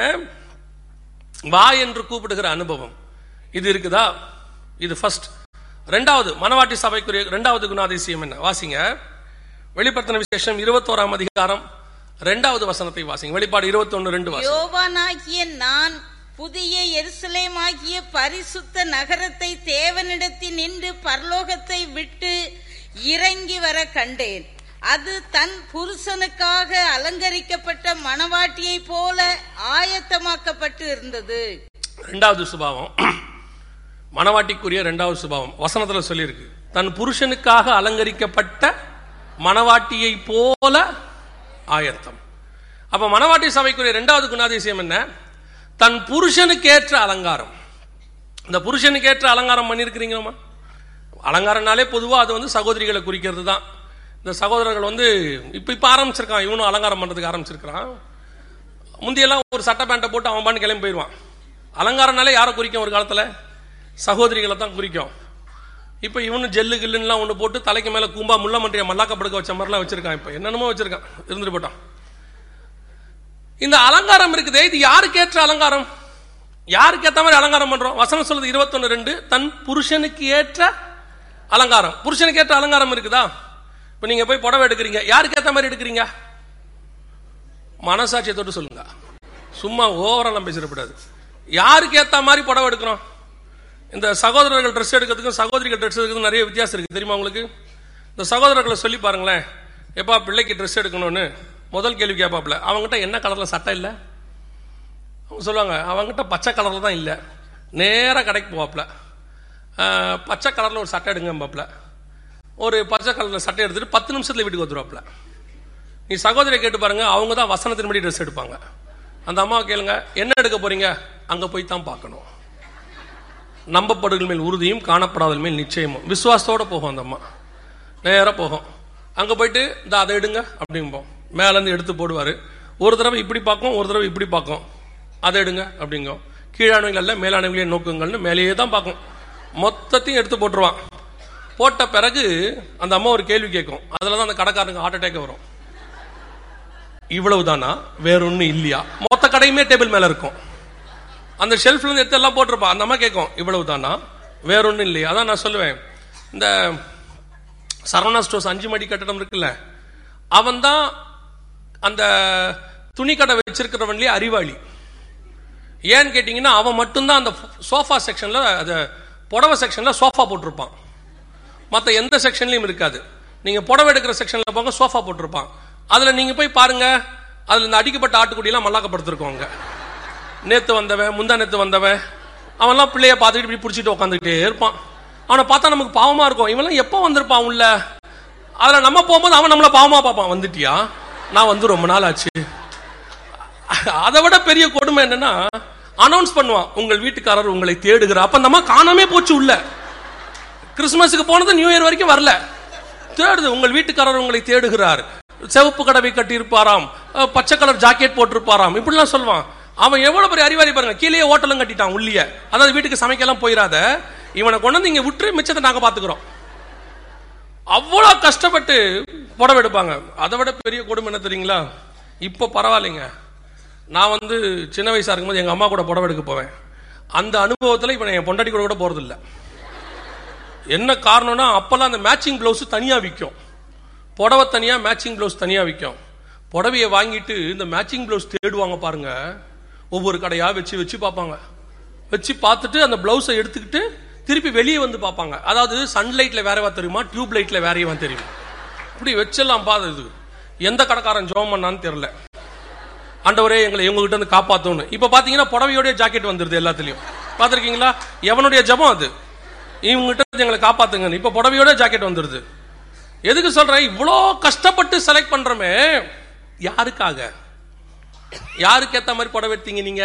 வா என்று கூப்பிடுகிற அனுபவம் இது இருக்குதா இது ஃபர்ஸ்ட் ரெண்டாவது மனவாட்டி சபைக்குரிய ரெண்டாவது குணாதிசயம் என்ன வாசிங்க வெளிப்படுத்தின விசேஷம் இருபத்தோராம் அதிகாரம் ரெண்டாவது வசனத்தை வாசிங்க வெளிப்பாடு இருபத்தொன்னு ரெண்டு வாசிங்க யோவானாகிய நான் புதிய எருசலேமாகிய பரிசுத்த நகரத்தை தேவனிடத்தில் நின்று பரலோகத்தை விட்டு இறங்கி வர கண்டேன் அது தன் புருஷனுக்காக அலங்கரிக்கப்பட்ட மணவாட்டியைப் போல ஆயத்தமாக்கப்பட்டு இருந்தது ரெண்டாவது சுபாவம் மணவாட்டிக்குரிய ரெண்டாவது சுபாவம் வசனத்துல சொல்லியிருக்கு தன் புருஷனுக்காக அலங்கரிக்கப்பட்ட மணவாட்டியை போல ஆயத்தம் அப்ப மணவாட்டி சபைக்குரிய ரெண்டாவது குணாதிசயம் என்ன தன் புருஷனுக்கேற்ற அலங்காரம் இந்த புருஷனுக்கேற்ற அலங்காரம் பண்ணியிருக்கிறீங்களா அலங்காரம்னாலே பொதுவா அது வந்து சகோதரிகளை குறிக்கிறது தான் இந்த சகோதரர்கள் வந்து இப்ப இப்ப ஆரம்பிச்சிருக்கான் இவனும் அலங்காரம் பண்றதுக்கு ஆரம்பிச்சிருக்கிறான் முந்தியெல்லாம் ஒரு சட்டை பேண்ட்டை போட்டு அவன் பாட்டு கிளம்பி போயிடுவான் அலங்காரம்னாலே யாரை குறிக்கும் ஒரு காலத்துல சகோதரிகளை தான் குறிக்கும் இப்போ இவனு ஜெல்லு கில்லுலாம் ஒன்று போட்டு தலைக்கு மேலே கூம்பா முள்ள மன்றிய மல்லாக்க படுக்க வச்ச மாதிரிலாம் வச்சிருக்கான் இப்போ என்னென்னமோ வச்சிருக்கான் இருந்துட்டு போட்டான் இந்த அலங்காரம் இருக்குதே இது யாருக்கு ஏற்ற அலங்காரம் யாருக்கு ஏற்ற மாதிரி அலங்காரம் பண்றோம் வசனம் சொல்லுது இருபத்தொன்னு ரெண்டு தன் புருஷனுக்கு ஏற்ற அலங்காரம் புருஷனுக்கு ஏற்ற அலங்காரம் இருக்குதா இப்போ நீங்க போய் புடவை எடுக்கிறீங்க யாருக்கு ஏற்ற மாதிரி எடுக்கிறீங்க மனசாட்சியை தொட்டு சொல்லுங்க சும்மா ஓவரெல்லாம் பேசிடக்கூடாது யாருக்கு ஏத்த மாதிரி புடவை எடுக்கிறோம் இந்த சகோதரர்கள் ட்ரெஸ் எடுக்கிறதுக்கும் சகோதரிகள் ட்ரெஸ் எடுக்கிறதுக்கும் நிறைய வித்தியாசம் இருக்கு தெரியுமா உங்களுக்கு இந்த சகோதரர்களை சொல்லி பாருங்களேன் எப்பா பிள்ளைக்கு ட்ரெஸ் எடுக்கணும்னு முதல் கேள்வி கேட்பாப்புல அவங்ககிட்ட என்ன கலர்ல சட்டை இல்லை அவங்க சொல்லுவாங்க அவங்ககிட்ட பச்சை கலர்ல தான் இல்லை நேராக கடைக்கு போவாப்புல ஆஹ், பச்சை கலர்ல ஒரு சட்டை எடுங்க பாப்புல ஒரு பச்சை கலர்ல சட்டை எடுத்துட்டு பத்து நிமிஷத்துல வீட்டுக்கு வந்துருவாப்புல நீ சகோதரியை கேட்டு பாருங்க அவங்க தான் வசனத்தின்படி ட்ரெஸ் எடுப்பாங்க அந்த அம்மாவை கேளுங்க என்ன எடுக்க போறீங்க அங்க போய் தான் பார்க்கணும் நம்பப்படுகள் மேல் உறுதியும் காணப்படாதல் மேல் நிச்சயமும் விசுவாசத்தோட போகும் அந்த அம்மா நேரா போகும் அங்க போயிட்டு இந்த அதை எடுங்க அப்படிம்போம் மேல இருந்து எடுத்து போடுவாரு ஒரு தடவை இப்படி பார்க்கும் ஒரு தடவை இப்படி பார்க்கும் அதை எடுங்க அப்படிங்கும் கீழானவங்கள் அல்ல மேலானவங்களே நோக்குங்கள்னு மேலேயே தான் பார்க்கும் மொத்தத்தையும் எடுத்து போட்டுருவான் போட்ட பிறகு அந்த அம்மா ஒரு கேள்வி கேட்கும் அதுல தான் அந்த கடைக்காரனுக்கு ஹார்ட் அட்டாக் வரும் இவ்வளவுதானா வேற ஒன்றும் இல்லையா மொத்த கடையுமே டேபிள் மேல இருக்கும் அந்த ஷெல்ஃப்ல இருந்து எடுத்து எல்லாம் போட்டிருப்பா அந்த அம்மா கேட்கும் இவ்வளவுதானா வேற ஒன்றும் இல்லையா அதான் நான் சொல்லுவேன் இந்த சரவணா ஸ்டோர்ஸ் அஞ்சு மடி கட்டடம் இருக்குல்ல அவன் தான் அந்த துணி கடை வச்சிருக்கிறவன்லயே அறிவாளி ஏன்னு கேட்டிங்கன்னா அவன் மட்டும்தான் அந்த சோஃபா செக்ஷன்ல அந்த புடவை செக்ஷன்ல சோஃபா போட்டிருப்பான் மற்ற எந்த செக்ஷன்லயும் இருக்காது நீங்க புடவை எடுக்கிற செக்ஷன்ல போங்க சோஃபா போட்டிருப்பான் அதுல நீங்க போய் பாருங்க அதுல இந்த அடிக்கப்பட்ட ஆட்டுக்குடியெல்லாம் மல்லாக்கப்படுத்திருக்கோம் அங்க நேத்து வந்தவன் முந்தா நேத்து வந்தவன் அவன்லாம் பிள்ளைய பார்த்துட்டு இப்படி பிடிச்சிட்டு உட்காந்துக்கிட்டே இருப்பான் அவனை பார்த்தா நமக்கு பாவமா இருக்கும் இவன்லாம் எப்போ வந்திருப்பான் உள்ள அதுல நம்ம போகும்போது அவன் நம்மள பாவமா பார்ப்பான் வந்துட்டியா நான் வந்து ரொம்ப நாள் ஆச்சு அதை விட பெரிய கொடுமை என்னன்னா அனௌன்ஸ் பண்ணுவான் உங்கள் வீட்டுக்காரர் உங்களை தேடுகிறார் அப்ப அந்த அம்மா காணாமே போச்சு உள்ள கிறிஸ்துமஸுக்கு போனது நியூ இயர் வரைக்கும் வரல தேடுது உங்கள் வீட்டுக்காரர் உங்களை தேடுகிறார் சிவப்பு கடவை கட்டியிருப்பாராம் அஹ், பச்சை கலர் ஜாக்கெட் போட்டிருப்பாராம் இப்படிலாம் சொல்லுவான் அவன் எவ்வளவு பெரிய அறிவாளி பாருங்க கீழே ஹோட்டலும் கட்டிட்டான் உள்ளிய அதாவது வீட்டுக்கு சமைக்கலாம் போயிடாத இவனை கொண்டு வந்து இங்க விட்டு மிச்சத்தை நாங்க பாத்துக்கிறோம் அவ்வளவு கஷ்டப்பட்டு புடவை எடுப்பாங்க அதை விட பெரிய கொடுமை என்ன தெரியுங்களா இப்போ பரவாயில்லைங்க நான் வந்து சின்ன வயசா இருக்கும்போது எங்க அம்மா கூட புடவை எடுக்க போவேன் அந்த அனுபவத்துல இப்ப நான் என் பொண்டாட்டி கூட கூட போறது இல்ல என்ன காரணம்னா அப்பெல்லாம் அந்த மேட்சிங் பிளவுஸ் தனியா விற்கும் புடவை தனியா மேட்சிங் பிளவுஸ் தனியா விற்கும் புடவையை வாங்கிட்டு இந்த மேட்சிங் பிளவுஸ் தேடுவாங்க பாருங்க ஒவ்வொரு கடையா வச்சு வச்சு பார்ப்பாங்க வச்சு பார்த்துட்டு அந்த பிளவுஸை எடுத்துக்கிட்டு திருப்பி வெளியே வந்து பார்ப்பாங்க அதாவது சன்லைட்ல வேறவா தெரியுமா டியூப் லைட்ல வேறையவா தெரியுமா இப்படி வச்செல்லாம் பார்த்து எந்த கடைக்காரன் ஜோம் பண்ணான்னு தெரியல ஆண்டவரே எங்களை இவங்ககிட்ட இருந்து காப்பாத்தணும் இப்ப பாத்தீங்கன்னா புடவையோட ஜாக்கெட் வந்துருது எல்லாத்துலயும் பாத்திருக்கீங்களா எவனுடைய ஜெபம் அது இவங்ககிட்ட இருந்து எங்களை காப்பாத்துங்க இப்ப புடவையோட ஜாக்கெட் வந்துருது எதுக்கு சொல்றேன் இவ்வளோ கஷ்டப்பட்டு செலக்ட் பண்றோமே யாருக்காக யாருக்கு ஏத்த மாதிரி புடவை எடுத்தீங்க நீங்க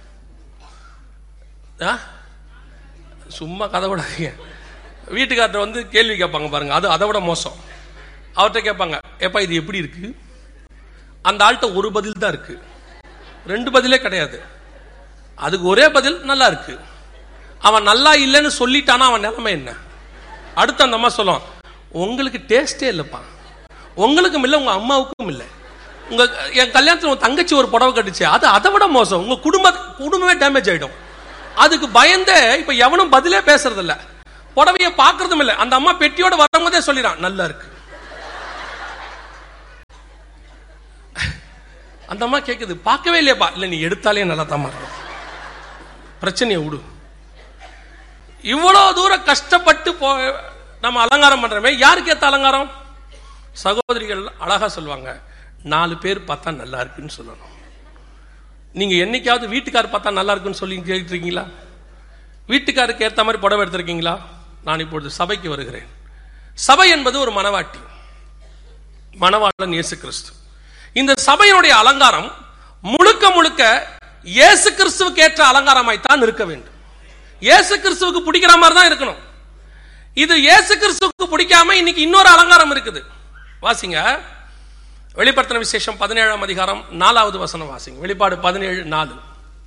ஆ? சும்மா கதை விடாதீங்க வீட்டுக்கார்ட்ட வந்து கேள்வி கேட்பாங்க பாருங்க அது அதை விட மோசம் அவர்கிட்ட கேட்பாங்க ஏப்பா இது எப்படி இருக்கு அந்த ஆள்கிட்ட ஒரு பதில் தான் இருக்கு ரெண்டு பதிலே கிடையாது அதுக்கு ஒரே பதில் நல்லா இருக்கு அவன் நல்லா இல்லைன்னு சொல்லிட்டானா அவன் நிலைமை என்ன அடுத்து அந்த அம்மா சொல்லும் உங்களுக்கு டேஸ்டே இல்லைப்பா உங்களுக்கும் இல்லை உங்க அம்மாவுக்கும் இல்லை உங்க என் கல்யாணத்துல உங்க தங்கச்சி ஒரு புடவை கட்டுச்சு அது அதை விட மோசம் உங்க குடும்ப குடும்பமே டேமேஜ் ஆயிடும் அதுக்கு பயந்தே இப்ப எவனும் பதிலே பேசுறது இல்ல புடவைய பாக்குறதும் இல்ல அந்த அம்மா பெட்டியோட வரும்போதே சொல்லிடான் நல்லா இருக்கு அந்த அம்மா கேக்குது பார்க்கவே இல்லையாப்பா இல்ல நீ எடுத்தாலே நல்லா தான் இருக்கும் பிரச்சனையை விடு இவ்வளவு தூரம் கஷ்டப்பட்டு போ நம்ம அலங்காரம் பண்றோமே யாருக்கு ஏத்த அலங்காரம் சகோதரிகள் அழகா சொல்லுவாங்க நாலு பேர் பார்த்தா நல்லா இருக்குன்னு சொல்லணும் நீங்க என்னைக்காவது வீட்டுக்கார் பார்த்தா நல்லா இருக்குன்னு சொல்லி கேட்டிருக்கீங்களா வீட்டுக்காருக்கு ஏத்த மாதிரி புடவை எடுத்திருக்கீங்களா நான் இப்பொழுது சபைக்கு வருகிறேன் சபை என்பது ஒரு மனவாட்டி மணவாளன் இயேசு கிறிஸ்து இந்த சபையினுடைய அலங்காரம் முழுக்க முழுக்க இயேசு கிறிஸ்துவுக்கு ஏற்ற அலங்காரமாய்த்தான் இருக்க வேண்டும் இயேசு கிறிஸ்துவுக்கு பிடிக்கிற மாதிரி தான் இருக்கணும் இது இயேசு கிறிஸ்துவுக்கு பிடிக்காம இன்னைக்கு இன்னொரு அலங்காரம் இருக்குது வாசிங்க வெளிப்படுத்தின விசேஷம் பதினேழாம் அதிகாரம் நாலாவது வசனம் வாசிங்க வெளிப்பாடு பதினேழு நாலு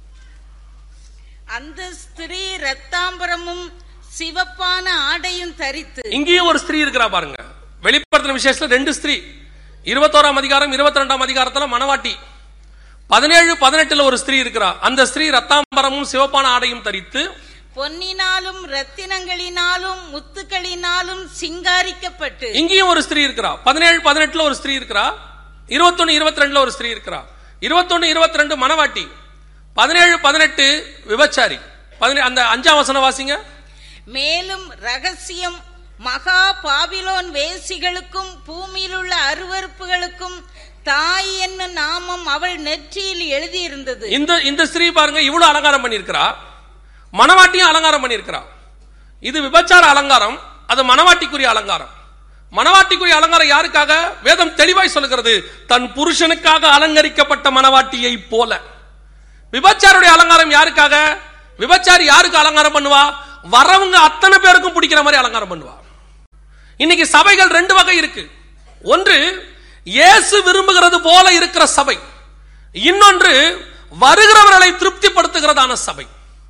அந்த ஸ்திரீ ரத்தாம்பரமும் சிவப்பான ஆடையும் தரித்து இங்கேயும் ஒரு ஸ்திரீ இருக்கிறா பாருங்க வெளிப்படுத்தின விசேஷத்துல ரெண்டு ஸ்திரீ இருபத்தோராம் அதிகாரம் இருபத்தி ரெண்டாம் அதிகாரத்துல மணவாட்டி பதினேழு பதினெட்டுல ஒரு ஸ்திரீ இருக்கிறா அந்த ஸ்திரீ ரத்தாம்பரமும் சிவப்பான ஆடையும் தரித்து பொன்னினாலும் ரத்தினங்களினாலும் முத்துக்களினாலும் சிங்காரிக்கப்பட்டு இங்கேயும் ஒரு ஸ்திரீ இருக்கிறா பதினேழு பதினெட்டுல ஒரு ஸ்திரீ இருக்கிறா இருபத்தொன்னு இருபத்தி ரெண்டுல ஒரு ஸ்திரீ இருக்கிறா இருபத்தொன்னு இருபத்தி ரெண்டு மணவாட்டி பதினேழு பதினெட்டு விபச்சாரி பதினே அந்த அஞ்சாம் வசனம் வாசிங்க மேலும் ரகசியம் மகா பாபிலோன் வேசிகளுக்கும் பூமியில் உள்ள அருவருப்புகளுக்கும் தாய் என்னும் நாமம் அவள் நெற்றியில் எழுதியிருந்தது இந்த இந்த ஸ்திரீ பாருங்க இவ்வளவு அலங்காரம் பண்ணியிருக்கிறா மணவாட்டியும் அலங்காரம் பண்ணியிருக்கிறா இது விபச்சார அலங்காரம் அது மணவாட்டிக்குரிய அலங்காரம் மணவாட்டிக்குரிய அலங்காரம் யாருக்காக வேதம் தெளிவாய் சொல்லுகிறது தன் புருஷனுக்காக அலங்கரிக்கப்பட்ட மணவாட்டியை போல விபச்சாருடைய அலங்காரம் யாருக்காக விபச்சாரி யாருக்கு அலங்காரம் பண்ணுவா வரவங்க அத்தனை பேருக்கும் பிடிக்கிற மாதிரி அலங்காரம் பண்ணுவா இன்னைக்கு சபைகள் ரெண்டு வகை இருக்கு ஒன்று இயேசு விரும்புகிறது போல இருக்கிற சபை இன்னொன்று வருகிறவர்களை திருப்திப்படுத்துகிறதான சபை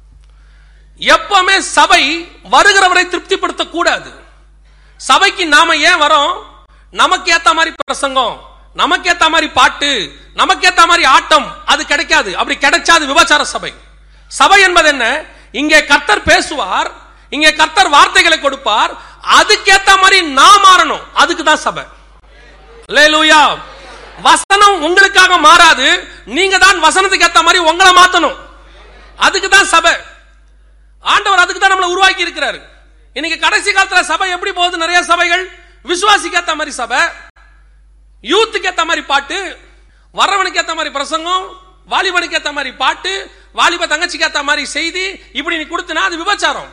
எப்பவுமே சபை வருகிறவரை திருப்திப்படுத்த கூடாது சபைக்கு நாம ஏன் வரோம் நமக்கு ஏத்த மாதிரி பிரசங்கம் நமக்கு ஏத்த மாதிரி பாட்டு நமக்கு ஏத்த மாதிரி ஆட்டம் அது கிடைக்காது அப்படி கிடைச்சாது விபச்சார சபை சபை என்பது என்ன இங்கே கர்த்தர் பேசுவார் இங்கே கர்த்தர் வார்த்தைகளை கொடுப்பார் அதுக்கேத்த மாதிரி நான் மாறணும் அதுக்கு தான் சபை அல்லேலூயா வசனம் உங்களுக்காக மாறாது நீங்க தான் வசனத்துக்கு ஏத்த மாதிரி உங்களை மாத்தணும் அதுக்கு தான் சபை ஆண்டவர் அதுக்கு தான் நம்மளை உருவாக்கி இருக்கிறாரு இன்னைக்கு கடைசி காலத்துல சபை எப்படி போகுது நிறைய சபைகள் விசுவாசிக்கு ஏத்த மாதிரி சபை யூத்துக்கு ஏத்த மாதிரி பாட்டு வர்றவனுக்கு ஏத்த மாதிரி பிரசங்கம் வாலிபனுக்கு ஏத்த மாதிரி பாட்டு வாலிப தங்கச்சிக்கு ஏத்த மாதிரி செய்தி இப்படி நீ கொடுத்தனா அது விபச்சாரம்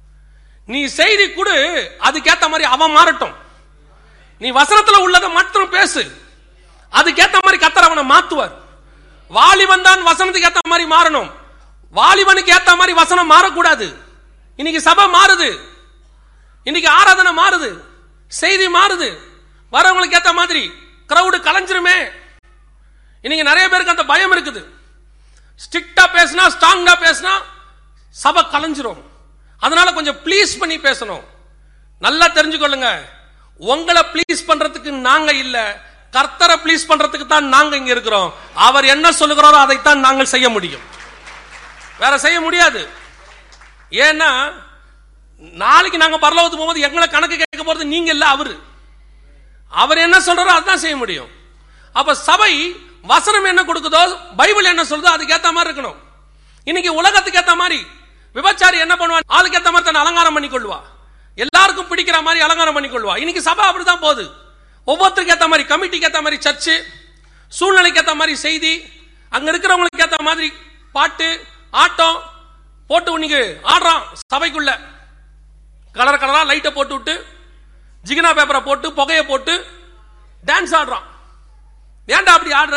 நீ செய்தி கொடு அதுக்கேத்த மாதிரி அவன் மாறட்டும் நீ வசனத்துல உள்ளதை மட்டும் பேசு அதுக்கேத்த மாதிரி கத்தர் அவனை மாத்துவார் வாலிபன் தான் வசனத்துக்கு ஏத்த மாதிரி மாறணும் வாலிபனுக்கு ஏத்த மாதிரி வசனம் மாறக்கூடாது இன்னைக்கு சபை மாறுது இன்னைக்கு ஆராதனை மாறுது செய்தி மாறுது வரவங்களுக்கு ஏத்த மாதிரி கிரவுடு கலைஞ்சிருமே இன்னைக்கு நிறைய பேருக்கு அந்த பயம் இருக்குது ஸ்ட்ரிக்டா பேசினா ஸ்ட்ராங்கா பேசினா சபை கலைஞ்சிரும் அதனால கொஞ்சம் ப்ளீஸ் பண்ணி பேசணும் நல்லா தெரிஞ்சுக்கொள்ளுங்க உங்களை ப்ளீஸ் பண்றதுக்கு நாங்க இல்ல கர்த்தரை ப்ளீஸ் பண்றதுக்கு தான் நாங்க இங்க இருக்கிறோம் அவர் என்ன சொல்லுகிறாரோ அதைத்தான் நாங்கள் செய்ய முடியும் வேற செய்ய முடியாது ஏன்னா நாளைக்கு நாங்க பரலோகத்துக்கு போகும்போது எங்களை கணக்கு கேட்க போறது நீங்க இல்ல அவரு அவர் என்ன சொல்றாரோ அதான் செய்ய முடியும் அப்ப சபை வசனம் என்ன கொடுக்குதோ பைபிள் என்ன சொல்லுதோ அதுக்கு ஏத்த மாதிரி இருக்கணும் இன்னைக்கு உலகத்துக்கு ஏத்த மாதிரி விபச்சாரி என்ன பண்ணுவான் ஆளுக்கு ஏத்த மாதிரி தன்னை அலங்காரம் பண்ணி கொள்வா எல்லாருக்கும் பிடிக்கிற மாதிரி அலங்காரம் பண்ணி கொள்வா இன்னைக்கு சபை அப்படிதான் போகுது ஒவ்வொருத்தருக்கு ஏத்த மாதிரி கமிட்டிக்கு ஏத்த மாதிரி சர்ச்சு சூழ்நிலைக்கு ஏத்த மாதிரி செய்தி அங்க இருக்கிறவங்களுக்கு ஏத்த மாதிரி பாட்டு ஆட்டம் போட்டு இன்னைக்கு ஆடுறான் சபைக்குள்ள கலர் கலரா லைட்டை போட்டு விட்டு ஜிகினா பேப்பரை போட்டு புகையை போட்டு டான்ஸ் ஆடுறான் ஏன்டா அப்படி ஆடுற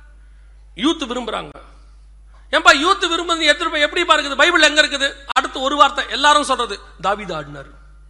யூத் விரும்புறாங்க ஏன்பா யூத் விரும்புறது எத்தனை பேர் எப்படி இருக்குது பைபிள் எங்க இருக்குது அடுத்து ஒரு வார்த்தை எல்லாரும் சொல்றது தாவீது ஆடினார்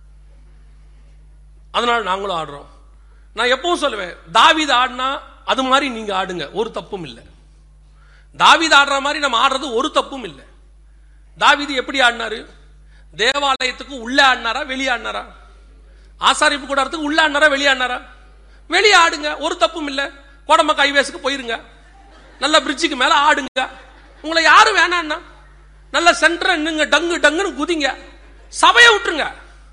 அதனால நாங்களும் ஆடுறோம் நான் எப்பவும் சொல்லுவேன் தாவீது ஆடினா அது மாதிரி நீங்க ஆடுங்க ஒரு தப்பும் இல்லை தாவீது ஆடுற மாதிரி நம்ம ஆடுறது ஒரு தப்பும் இல்லை தாவீது எப்படி ஆடினாரு தேவாலயத்துக்கு உள்ள ஆடினாரா வெளியே ஆடினாரா ஆசாரிப்பு கூடாரத்துக்கு உள்ள ஆடினாரா வெளியே ஆடினாரா வெளியே ஆடுங்க ஒரு தப்பும் இல்ல கோடம்ப கைவேசுக்கு போயிருங்க நல்ல பிரிட்ஜுக்கு மேல ஆடுங்க உங்களை யாரும் வேணான்னா நல்ல சென்டர் நின்னுங்க டங்கு டங்குன்னு குதிங்க சபையை விட்டுருங்க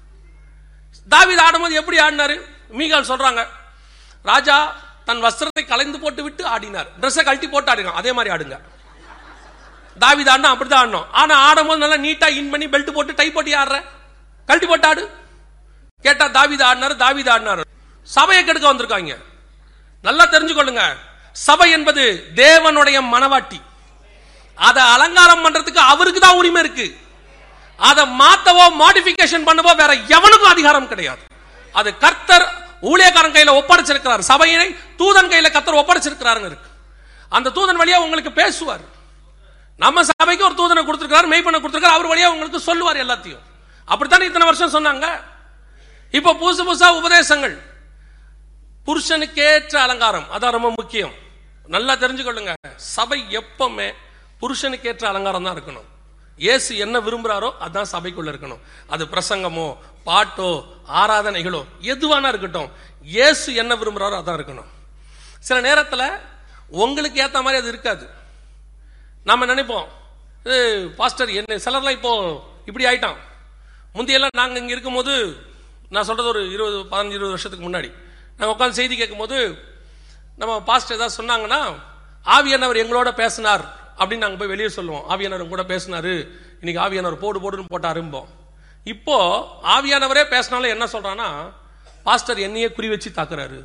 தாவீது ஆடும்போது எப்படி ஆடினாரு மீகால் சொல்றாங்க ராஜா தன் வஸ்திரத்தை கலைந்து போட்டு விட்டு ஆடினார் ட்ரெஸ்ஸை கழட்டி போட்டு ஆடுங்க அதே மாதிரி ஆடுங்க தாவீது ஆடினா அப்படிதான் ஆடணும் ஆனா ஆடும்போது நல்லா நீட்டா இன் பண்ணி பெல்ட் போட்டு டை போட்டு ஆடுற கழட்டி போட்டு ஆடு கேட்டா தாவீது ஆடினாரு தாவீது ஆடினாரு சபையை கெடுக்க வந்திருக்காங்க நல்லா தெரிஞ்சுக்கொள்ளுங்க சபை என்பது தேவனுடைய மனவாட்டி அதை அலங்காரம் பண்றதுக்கு அவருக்கு தான் உரிமை இருக்கு அதை மாத்தவோ மாடிபிகேஷன் பண்ணவோ வேற எவனுக்கும் அதிகாரம் கிடையாது அது கர்த்தர் ஊழியக்காரன் கையில ஒப்படைச்சிருக்கிறார் சபையை தூதன் கையில கர்த்தர் ஒப்படைச்சிருக்கிறாருன்னு இருக்கு அந்த தூதன் வழியா உங்களுக்கு பேசுவார் நம்ம சபைக்கு ஒரு தூதனை கொடுத்திருக்காரு மெய் பண்ண கொடுத்திருக்காரு அவர் வழியா உங்களுக்கு சொல்லுவார் எல்லாத்தையும் அப்படித்தானே இத்தனை வருஷம் சொன்னாங்க இப்ப புதுசு புதுசா உபதேசங்கள் புருஷனுக்கேற்ற அலங்காரம் அதான் ரொம்ப முக்கியம் நல்லா தெரிஞ்சுக்கொள்ளுங்க சபை எப்பவுமே புருஷனுக்கேற்ற அலங்காரம் தான் இருக்கணும் இயேசு என்ன விரும்புறாரோ அதான் சபைக்குள்ள இருக்கணும் அது பிரசங்கமோ பாட்டோ ஆராதனைகளோ எதுவானா இருக்கட்டும் இயேசு என்ன விரும்புறாரோ அதான் இருக்கணும் சில நேரத்துல உங்களுக்கு ஏத்த மாதிரி அது இருக்காது நாம நினைப்போம் "ஏ, பாஸ்டர் என்ன சிலர்லாம் இப்போ இப்படி ஆயிட்டான் முந்தையெல்லாம் நாங்க இங்க இருக்கும்போது நான் சொல்றது ஒரு இருபது பதினஞ்சு இருபது வருஷத்துக்கு முன்னாடி நாங்க உட்காந்து செய்தி கேட்கும்போது நம்ம பாஸ்டர் ஏதாவது சொன்னாங்கன்னா ஆவியானவர் எங்களோட பேசினார் அப்படின்னு நாங்க போய் வெளியே சொல்லுவோம் ஆவியானவர் கூட பேசினாரு இன்னைக்கு ஆவியானவர் போடு போடுன்னு போட்டாரும்போம் இப்போ ஆவியானவரே பேசினாலும் என்ன சொல்றான்னா பாஸ்டர் என்னையே குறி வச்சு தாக்குறாரு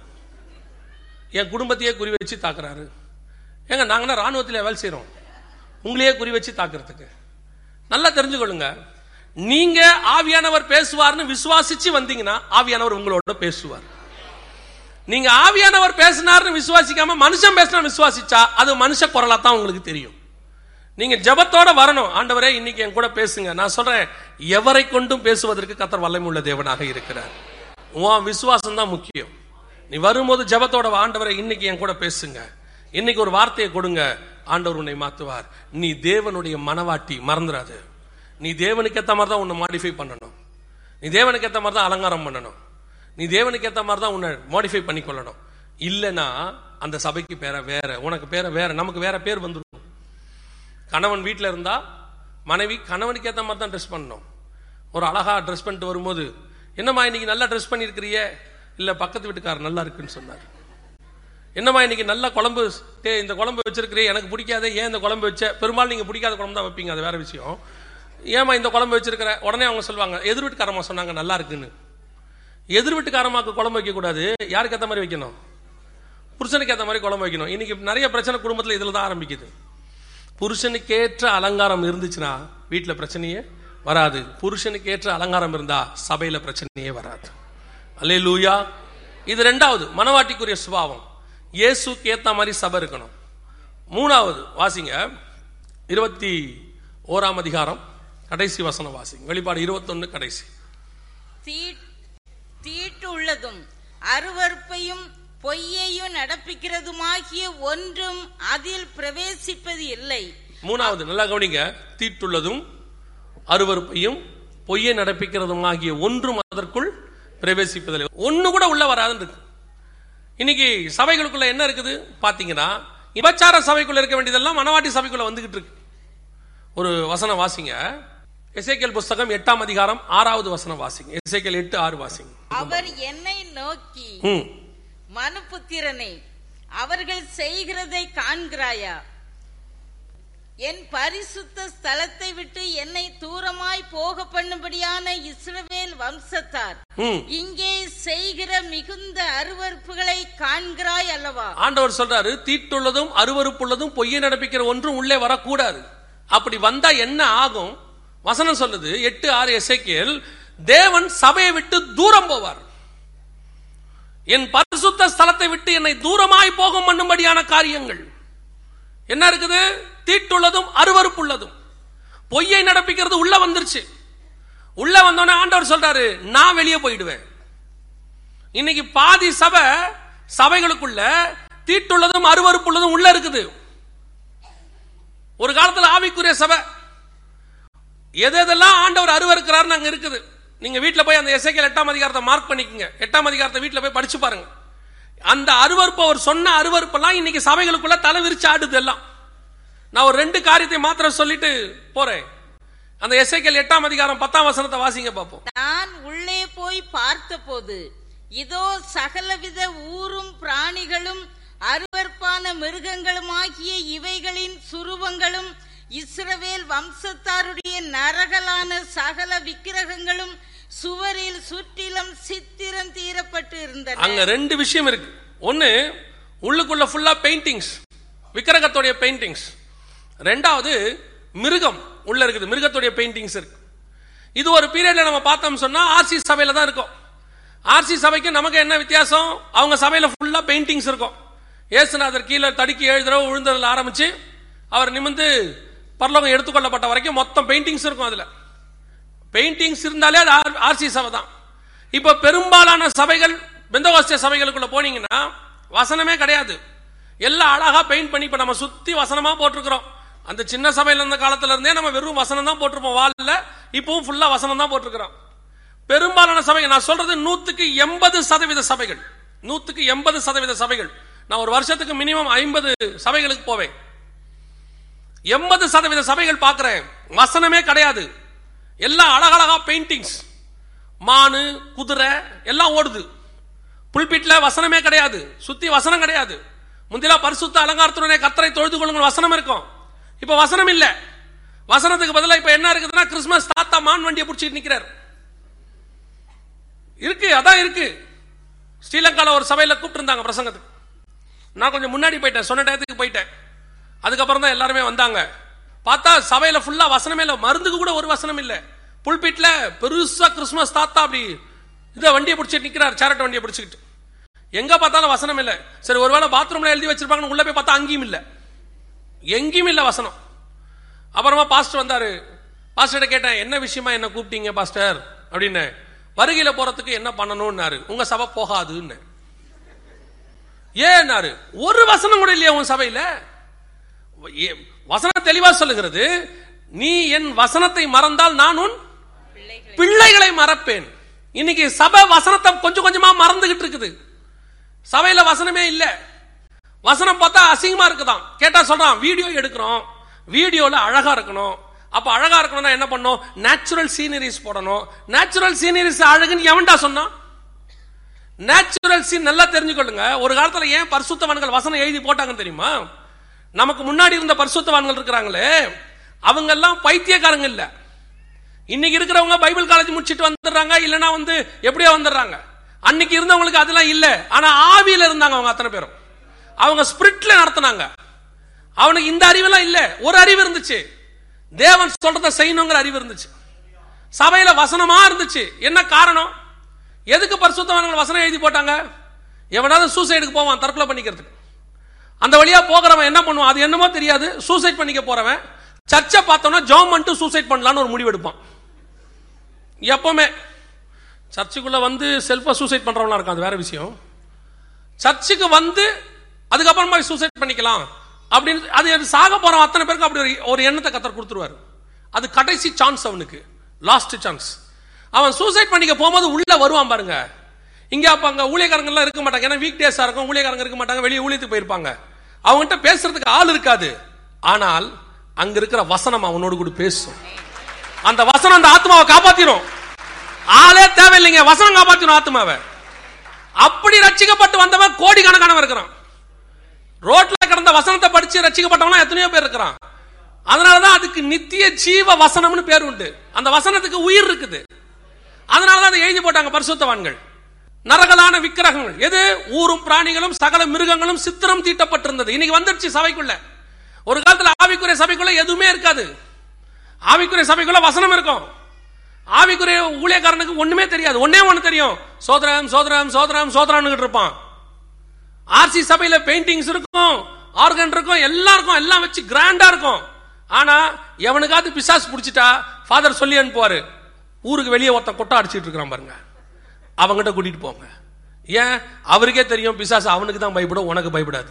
என் குடும்பத்தையே குறி வச்சு தாக்குறாரு ஏங்க நாங்கன்னா ராணுவத்தில் வேலை செய்றோம் உங்களையே குறி வச்சு தாக்குறதுக்கு நல்லா தெரிஞ்சுக்கொள்ளுங்க நீங்க ஆவியானவர் பேசுவார்னு விசுவாசிச்சு வந்தீங்கன்னா ஆவியானவர் உங்களோட பேசுவார் நீங்க ஆவியானவர் பேசினார்னு விசுவாசிக்காம மனுஷன் பேசினா விசுவாசிச்சா அது மனுஷ குரலா தான் உங்களுக்கு தெரியும் நீங்க ஜெபத்தோட வரணும் ஆண்டவரே இன்னைக்கு என் கூட பேசுங்க நான் சொல்றேன் எவரை கொண்டும் பேசுவதற்கு கத்தர் வல்லமுள்ள தேவனாக இருக்கிறார் உன் விசுவாசம் தான் முக்கியம் நீ வரும்போது ஜெபத்தோட வா, ஆண்டவரே இன்னைக்கு என் கூட பேசுங்க இன்னைக்கு ஒரு வார்த்தையை கொடுங்க ஆண்டவர் உன்னை மாத்துவார் நீ தேவனுடைய மனவாட்டி மறந்துடாது நீ தேவனுக்கு ஏத்த மாதிரி தான் உன்னை மாடிஃபை பண்ணணும் நீ தேவனுக்கு ஏத்த மாதிரி தான் அலங்காரம் பண்ணணும் நீ தேவனுக்கு ஏத்த மாதிரி தான் உன்னை மாடிஃபை பண்ணிக்கொள்ளணும் இல்லைன்னா அந்த சபைக்கு பேர வேற உனக்கு பேர வேற நமக்கு வேற பேர் வந்துடும் கணவன் வீட்டில் இருந்தா மனைவி கணவனுக்கு ஏத்த மாதிரி தான் ட்ரெஸ் பண்ணணும் ஒரு அழகா ட்ரெஸ் பண்ணிட்டு வரும்போது என்னம்மா இன்னைக்கு நல்லா ட்ரெஸ் பண்ணியிருக்கிறியே இல்ல பக்கத்து வீட்டுக்காரர் நல்லா இருக்குன்னு சொன்னார் என்னம்மா இன்னைக்கு நல்ல குழம்பு டே இந்த குழம்பு வச்சிருக்கிறே எனக்கு பிடிக்காதே ஏன் இந்த குழம்பு வச்ச பெரும்பாலும் நீங்க பிடிக்காத குழம்பு தான் வைப்பீங்க அது வேற விஷயம் ஏமா இந்த குழம்பு வச்சிருக்கிற உடனே அவங்க சொல்லுவாங்க எதிர் வீட்டுக்காரமா சொன்னாங்க நல்லா இருக்குன்னு எதிர் வீட்டுக்காரமாக்கு குழம்பு வைக்க கூடாது யாருக்கு ஏத்த மாதிரி வைக்கணும் புருஷனுக்கு ஏத்த மாதிரி குழம்பு வைக்கணும் இன்னைக்கு நிறைய பிரச்சனை குடும்பத்துல இதுல தான் ஆரம்பிக்குது புருஷனுக்கேற்ற அலங்காரம் இருந்துச்சுன்னா வீட்டுல பிரச்சனையே வராது புருஷனுக்கேற்ற அலங்காரம் இருந்தா சபையில பிரச்சனையே வராது அல்லே லூயா இது ரெண்டாவது மனவாட்டிக்குரிய சுபாவம் இயேசுக்கு ஏத்த மாதிரி சபை இருக்கணும் மூணாவது வாசிங்க இருபத்தி ஓராம் அதிகாரம் கடைசி வசனம் வாசிங்க வெளிப்பாடு இருபத்தொன்னு கடைசி தீ- தீட்டுள்ளதும் அருவருப்பையும் பொய்யையும் நடப்பிக்கிறதுமாகிய ஒன்றும் அதில் பிரவேசிப்பது இல்லை மூணாவது நல்லா கவனிங்க தீட்டுள்ளதும் அருவருப்பையும் பொய்யை நடப்பிக்கிறதும் ஆகிய ஒன்றும் அதற்குள் பிரவேசிப்பதில்லை ஒண்ணு கூட உள்ள வராதுன்னு இருக்கு இன்னைக்கு சபைகளுக்குள்ள என்ன இருக்குது பாத்தீங்கன்னா விபச்சார சபைக்குள்ள இருக்க வேண்டியதெல்லாம் மனவாட்டி சபைக்குள்ள வந்துகிட்டு இருக்கு ஒரு வசனம் வாசிங்க எசேக்கியல் புஸ்தகம் எட்டாம் அதிகாரம் ஆறாவது வசனம் வாசிங்க எசேக்கியல் எட்டு ஆறு வாசிங்க அவர் என்னை நோக்கி ம் மனுபுத்திரனே அவர்கள் செய்கிறதை காண்கிறாயா என் பரிசுத்த ஸ்தலத்தை விட்டு என்னை தூரமாய் போக பண்ணும்படியான இஸ்ரவேல் வம்சத்தார் ம் இங்கே செய்கிற மிகுந்த அருவருப்புகளை காண்கிறாய் அல்லவா ஆண்டவர் சொல்றாரு தீட்டுள்ளதும் அருவருப்புள்ளதும் பொய்யை நடப்பிக்கிற ஒன்றும் உள்ளே வரக்கூடாது அப்படி வந்தா என்ன ஆகும் வசனம் சொல்லுது எட்டு ஆறு எசேக்கியேல் தேவன் சபையை விட்டு தூரம் போவார் என் பரிசுத்த ஸ்தலத்தை விட்டு என்னை தூரமாய் போகும் பண்ணும்படியான காரியங்கள் என்ன இருக்குது தீட்டுள்ளதும் அருவருப்புள்ளதும் பொய்யை நடப்பிக்கிறது உள்ள வந்துருச்சு உள்ள வந்தோடனே ஆண்டவர் சொல்றாரு நான் வெளியே போயிடுவேன் இன்னைக்கு பாதி சபை சபைகளுக்குள்ள தீட்டுள்ளதும் அருவருப்புள்ளதும் உள்ள இருக்குது ஒரு காலத்துல ஆவிக்குரிய சபை எது எதெல்லாம் ஆண்டவர் அருவருக்கிறாருன்னு அங்க இருக்குது நீங்க வீட்ல போய் அந்த எஸ்ஐக்கியல் எட்டாம் அதிகாரத்தை மார்க் பண்ணிக்கங்க எட்டாம் அதிகாரத்தை வீட்ல போய் படிச்சு பாருங்க அந்த அருவருப்பு அவர் சொன்ன அருவருப்பெல்லாம் இன்னைக்கு சபைகளுக்குள்ள தலை விரிச்சு ஆடுது எல்லாம் நான் ஒரு ரெண்டு காரியத்தை மாத்திரம் சொல்லிட்டு போறேன் அந்த எஸ்ஐக்கியல் எட்டாம் அதிகாரம் பத்தாம் வசனத்தை வாசிங்க பார்ப்போம் நான் உள்ளே போய் பார்த்தபோது இதோ சகலவித ஊரும் பிராணிகளும் அருவருப்பான மிருகங்களுமாகிய இவைகளின் சுரூபங்களும் இஸ்ரவேல் வம்சத்தாருடைய நரகலான சகல விக்கிரகங்களும் சுவரில் சுற்றிலும் சித்திரம் தீரப்பட்டு இருந்தன அங்க ரெண்டு விஷயம் இருக்கு ஒன்னு உள்ளுக்குள்ள ஃபுல்லா பெயிண்டிங்ஸ் விக்கிரகத்துடைய பெயிண்டிங்ஸ் ரெண்டாவது மிருகம் உள்ள இருக்குது மிருகத்துடைய பெயிண்டிங்ஸ் இருக்கு இது ஒரு பீரியட்ல நம்ம பார்த்தோம் சொன்னா ஆர்சி சபையில தான் இருக்கும் ஆர்சி சபைக்கு நமக்கு என்ன வித்தியாசம் அவங்க சபையில ஃபுல்லா பெயிண்டிங்ஸ் இருக்கும் ஏசுநாதர் கீழே தடுக்கி ஏழு தடவை விழுந்ததுல ஆரம்பிச்சு அவர் நிமிந்து பரலோகம் எடுத்துக்கொள்ளப்பட்ட வரைக்கும் மொத்தம் பெயிண்டிங்ஸ் இருக்கும் அதுல பெயிண்டிங்ஸ் இருந்தாலே அது ஆர்சி சபை தான் இப்ப பெரும்பாலான சபைகள் பெந்தகோஸ்தே சபைகளுக்குள்ள போனீங்கன்னா வசனமே கிடையாது எல்லாம் அழகா பெயிண்ட் பண்ணி இப்ப நம்ம சுத்தி வசனமா போட்டிருக்கிறோம் அந்த சின்ன சபையில இருந்த காலத்துல இருந்தே நம்ம வெறும் வசனம் தான் போட்டிருப்போம் வால்ல இப்பவும் ஃபுல்லா வசனம் தான் போட்டிருக்கிறோம் பெரும்பாலான சபைகள் நான் சொல்றது நூத்துக்கு எண்பது சதவீத சபைகள் நூத்துக்கு எண்பது சதவீத சபைகள் நான் ஒரு வருஷத்துக்கு மினிமம் ஐம்பது சபைகளுக்கு போவேன் எண்பது சதவீத சபைகள் பார்க்கிறேன் வசனமே கிடையாது எல்லாம் அழகழகா பெயிண்டிங்ஸ் மானு குதிரை எல்லாம் ஓடுது புல்பிட்ல வசனமே கிடையாது சுத்தி வசனம் கிடையாது முந்திலாம் பரிசுத்த அலங்காரத்துடனே கத்தரை தொழுது கொள்ளுங்கள் வசனம் இருக்கும் இப்ப வசனம் இல்ல வசனத்துக்கு பதிலா இப்ப என்ன இருக்குதுன்னா கிறிஸ்துமஸ் தாத்தா மான் வண்டியை பிடிச்சிட்டு நிக்கிறார் இருக்கு அதான் இருக்கு ஸ்ரீலங்கால ஒரு சபையில கூப்பிட்டு இருந்தாங்க பிரசங்கத்துக்கு நான் கொஞ்சம் முன்னாடி போயிட்டேன் சொன்ன டயத்துக்கு போயிட்டேன் அதுக்கப்புறம் தான் எல்லாருமே வந்தாங்க பார்த்தா சபையில ஃபுல்லா வசனமே இல்ல மருந்துக்கு கூட ஒரு வசனம் இல்ல புல்பிட்ல பெருசா கிறிஸ்துமஸ் தாத்தா அப்படி இதை வண்டியை பிடிச்சிட்டு நிக்கிறார் சேரட் வண்டியை பிடிச்சிக்கிட்டு எங்க பார்த்தாலும் வசனம் இல்ல சரி ஒருவேளை பாத்ரூம்ல எழுதி வச்சிருப்பாங்கன்னு உள்ள போய் பார்த்தா அங்கேயும் இல்ல எங்கேயும் இல்ல வசனம் அப்புறமா பாஸ்டர் வந்தாரு பாஸ்டர்கிட்ட கேட்டேன் என்ன விஷயமா என்ன கூப்பிட்டீங்க பாஸ்டர் அப்படின்னு வருகையில போறதுக்கு என்ன பண்ணணும்னாரு உங்க சபை போகாதுன்னு ஏன்னாரு ஒரு வசனம் கூட இல்லையா உன் சபையில ஏ- வசனம் தெளிவா சொல்லுகிறது நீ என் வசனத்தை மறந்தால் நான் உன் பிள்ளைகளை பிள்ளைகளை மறப்பேன் இன்னைக்கு சபை வசனத்தை கொஞ்சம் கொஞ்சமா மறந்துகிட்டு இருக்குது சபையில வசனமே இல்ல வசனம் பார்த்தா அசிங்கமா இருக்குதாம் கேட்டா சொல்றான் வீடியோ எடுக்கிறோம் வீடியோல அழகா இருக்கணும் அப்ப அழகா இருக்கணும்னா என்ன பண்ணணும் நேச்சுரல் சீனரிஸ் போடணும் நேச்சுரல் சீனரிஸ் அழகுன்னு எவன்டா சொன்னான் நேச்சுரல் சீன் நல்லா தெரிஞ்சுக்கொள்ளுங்க ஒரு காலத்துல ஏன் பரிசுத்தவான்கள் வசனம் எழுதி போட்டாங்கன்னு தெரியுமா நமக்கு முன்னாடி இருந்த பரிசுத்தவான்கள் இருக்கிறாங்களே அவங்க எல்லாம் பைத்தியக்காரங்க இல்ல இன்னைக்கு இருக்கிறவங்க பைபிள் காலேஜ் முடிச்சிட்டு வந்துடுறாங்க இல்லனா வந்து எப்படியோ வந்துடுறாங்க அன்னைக்கு இருந்தவங்களுக்கு அதெல்லாம் இல்ல ஆனா ஆவியில இருந்தாங்க அவங்க அத்தனை பேரும் அவங்க ஸ்பிரிட்ல நடத்துனாங்க அவனுக்கு இந்த அறிவெல்லாம் இல்ல ஒரு அறிவு இருந்துச்சு தேவன் சொல்றத செய்யணுங்கிற அறிவு இருந்துச்சு சபையில வசனமா இருந்துச்சு என்ன காரணம் எதுக்கு பரிசுத்தவான்கள் வசனம் எழுதி போட்டாங்க எவனாவது சூசைடுக்கு போவான் தற்கொலை பண்ணிக்கிறதுக்கு அந்த வழியா போகிறவன் என்ன பண்ணுவான் அது என்னமோ தெரியாது சூசைட் பண்ணிக்க போறவன் சர்ச்சை பார்த்தோம்னா ஜாம் பண்ணிட்டு சூசைட் பண்ணலாம்னு ஒரு முடிவு எடுப்பான் எப்பவுமே சர்ச்சுக்குள்ள வந்து செல்ஃபா சூசைட் பண்றவங்களா இருக்கான் அது வேற விஷயம் சர்ச்சுக்கு வந்து அதுக்கப்புறமா சூசைட் பண்ணிக்கலாம் அப்படின்னு அது சாக போறவன் அத்தனை பேருக்கு அப்படி ஒரு ஒரு எண்ணத்தை கத்தர் கொடுத்துருவாரு அது கடைசி சான்ஸ் அவனுக்கு லாஸ்ட் சான்ஸ் அவன் சூசைட் பண்ணிக்க போகும்போது உள்ள வருவான் பாருங்க இங்க அப்ப அங்க ஊழியக்காரங்க எல்லாம் இருக்க மாட்டாங்க ஏன்னா வீக் டேஸா இருக்கும் ஊழியக்காரங்க இருக்க மாட்டாங்க வெளியே ஊழியத்துக்கு போயிருப்பாங்க அவன்கிட்ட பேசுறதுக்கு ஆள் இருக்காது ஆனால் அங்க இருக்கிற வசனம் அவனோடு கூட பேசும் அந்த வசனம் அந்த ஆத்மாவை காப்பாத்திரும் ஆளே தேவையில்லைங்க வசனம் காப்பாத்திரும் ஆத்மாவை அப்படி ரட்சிக்கப்பட்டு வந்தவன் கோடிக்கணக்கானவன் இருக்கிறான் ரோட்ல கிடந்த வசனத்தை படிச்சு ரட்சிக்கப்பட்டவனா எத்தனையோ பேர் இருக்கிறான் அதனாலதான் அதுக்கு நித்திய ஜீவ வசனம்னு பேர் உண்டு அந்த வசனத்துக்கு உயிர் இருக்குது அதனாலதான் அதை எழுதி போட்டாங்க பரிசுத்தவான்கள் நரகலான விக்கிரகங்கள் எது ஊரும் பிராணிகளும் சகல மிருகங்களும் சித்திரம் தீட்டப்பட்டிருந்தது இன்னைக்கு வந்துருச்சு சபைக்குள்ள ஒரு காலத்துல ஆவிக்குரிய சபைக்குள்ள எதுவுமே இருக்காது ஆவிக்குரிய சபைக்குள்ள வசனம் இருக்கும் ஆவிக்குரிய ஊழியக்காரனுக்கு ஒண்ணுமே தெரியாது ஒண்ணே ஒண்ணு தெரியும் சோதரம் சோதரம் சோதரம் சோதரான்னு இருப்பான் ஆர்சி சபையில பெயிண்டிங்ஸ் இருக்கும் ஆர்கன் இருக்கும் எல்லாம் இருக்கும் எல்லாம் வச்சு கிராண்டா இருக்கும் ஆனா எவனுக்காவது பிசாஸ் பிடிச்சிட்டா ஃபாதர் சொல்லி அனுப்புவாரு ஊருக்கு வெளியே ஒருத்தன் கொட்டை அடிச்சிட்டு இருக்கிறான் பாருங்க அவங்கிட்ட கூட்டிட்டு போங்க ஏன் அவருக்கே தெரியும் பிசாசு அவனுக்கு தான் பயப்படும் உனக்கு பயப்படாது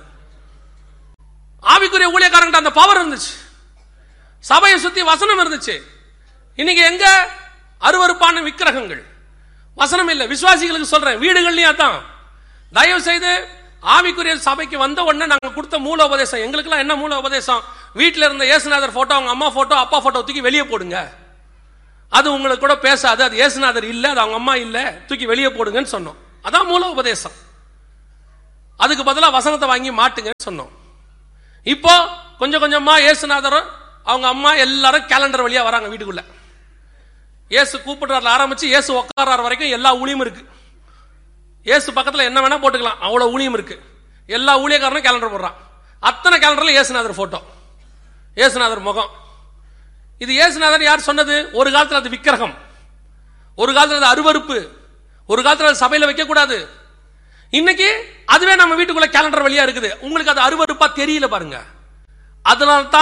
ஆவிக்குரிய ஊழியக்காரங்கிட்ட அந்த பவர் இருந்துச்சு சபையை சுத்தி வசனம் இருந்துச்சு இன்னைக்கு எங்க அருவருப்பான விக்கிரகங்கள் வசனம் இல்ல விசுவாசிகளுக்கு சொல்றேன் வீடுகள்லயும் அதான் தயவு செய்து ஆவிக்குரிய சபைக்கு வந்த உடனே நாங்க கொடுத்த மூல உபதேசம் எங்களுக்கெல்லாம் என்ன மூல உபதேசம் வீட்ல இருந்த இயேசுநாதர் போட்டோ அவங்க அம்மா போட்டோ அப்பா போட்டோ தூக்கி வெளியே போடுங்க அது உங்களுக்கு கூட பேசாது அது இயேசுநாதர் இல்ல அது அவங்க அம்மா இல்ல தூக்கி வெளியே போடுங்கன்னு சொன்னோம் அதான் மூல உபதேசம் அதுக்கு பதிலா வசனத்தை வாங்கி மாட்டுங்கன்னு சொன்னோம் இப்போ கொஞ்சம் கொஞ்சமா இயேசுநாதரும் அவங்க அம்மா எல்லாரும் கேலண்டர் வழியா வராங்க வீட்டுக்குள்ள இயேசு கூப்பிடுறாருல ஆரம்பிச்சு இயேசு உட்கார்றாரு வரைக்கும் எல்லா ஊழியும் இருக்கு இயேசு பக்கத்துல என்ன வேணா போட்டுக்கலாம் அவ்வளவு ஊழியம் இருக்கு எல்லா ஊழியக்காரனும் கேலண்டர் போடுறான் அத்தனை கேலண்டர்ல இயேசுநாதர் போட்டோ இயேசுநாதர் முகம் இது இயேசுநாதர் யார் சொன்னது ஒரு காலத்துல அது விக்கிரகம் ஒரு காலத்துல அது அருவருப்பு ஒரு காலத்துல அது சபையில வைக்க கூடாது இன்னைக்கு அதுவே நம்ம வீட்டுக்குள்ள கேலண்டர் வழியா இருக்குது உங்களுக்கு அது அருவருப்பா தெரியல பாருங்க அதனால தான்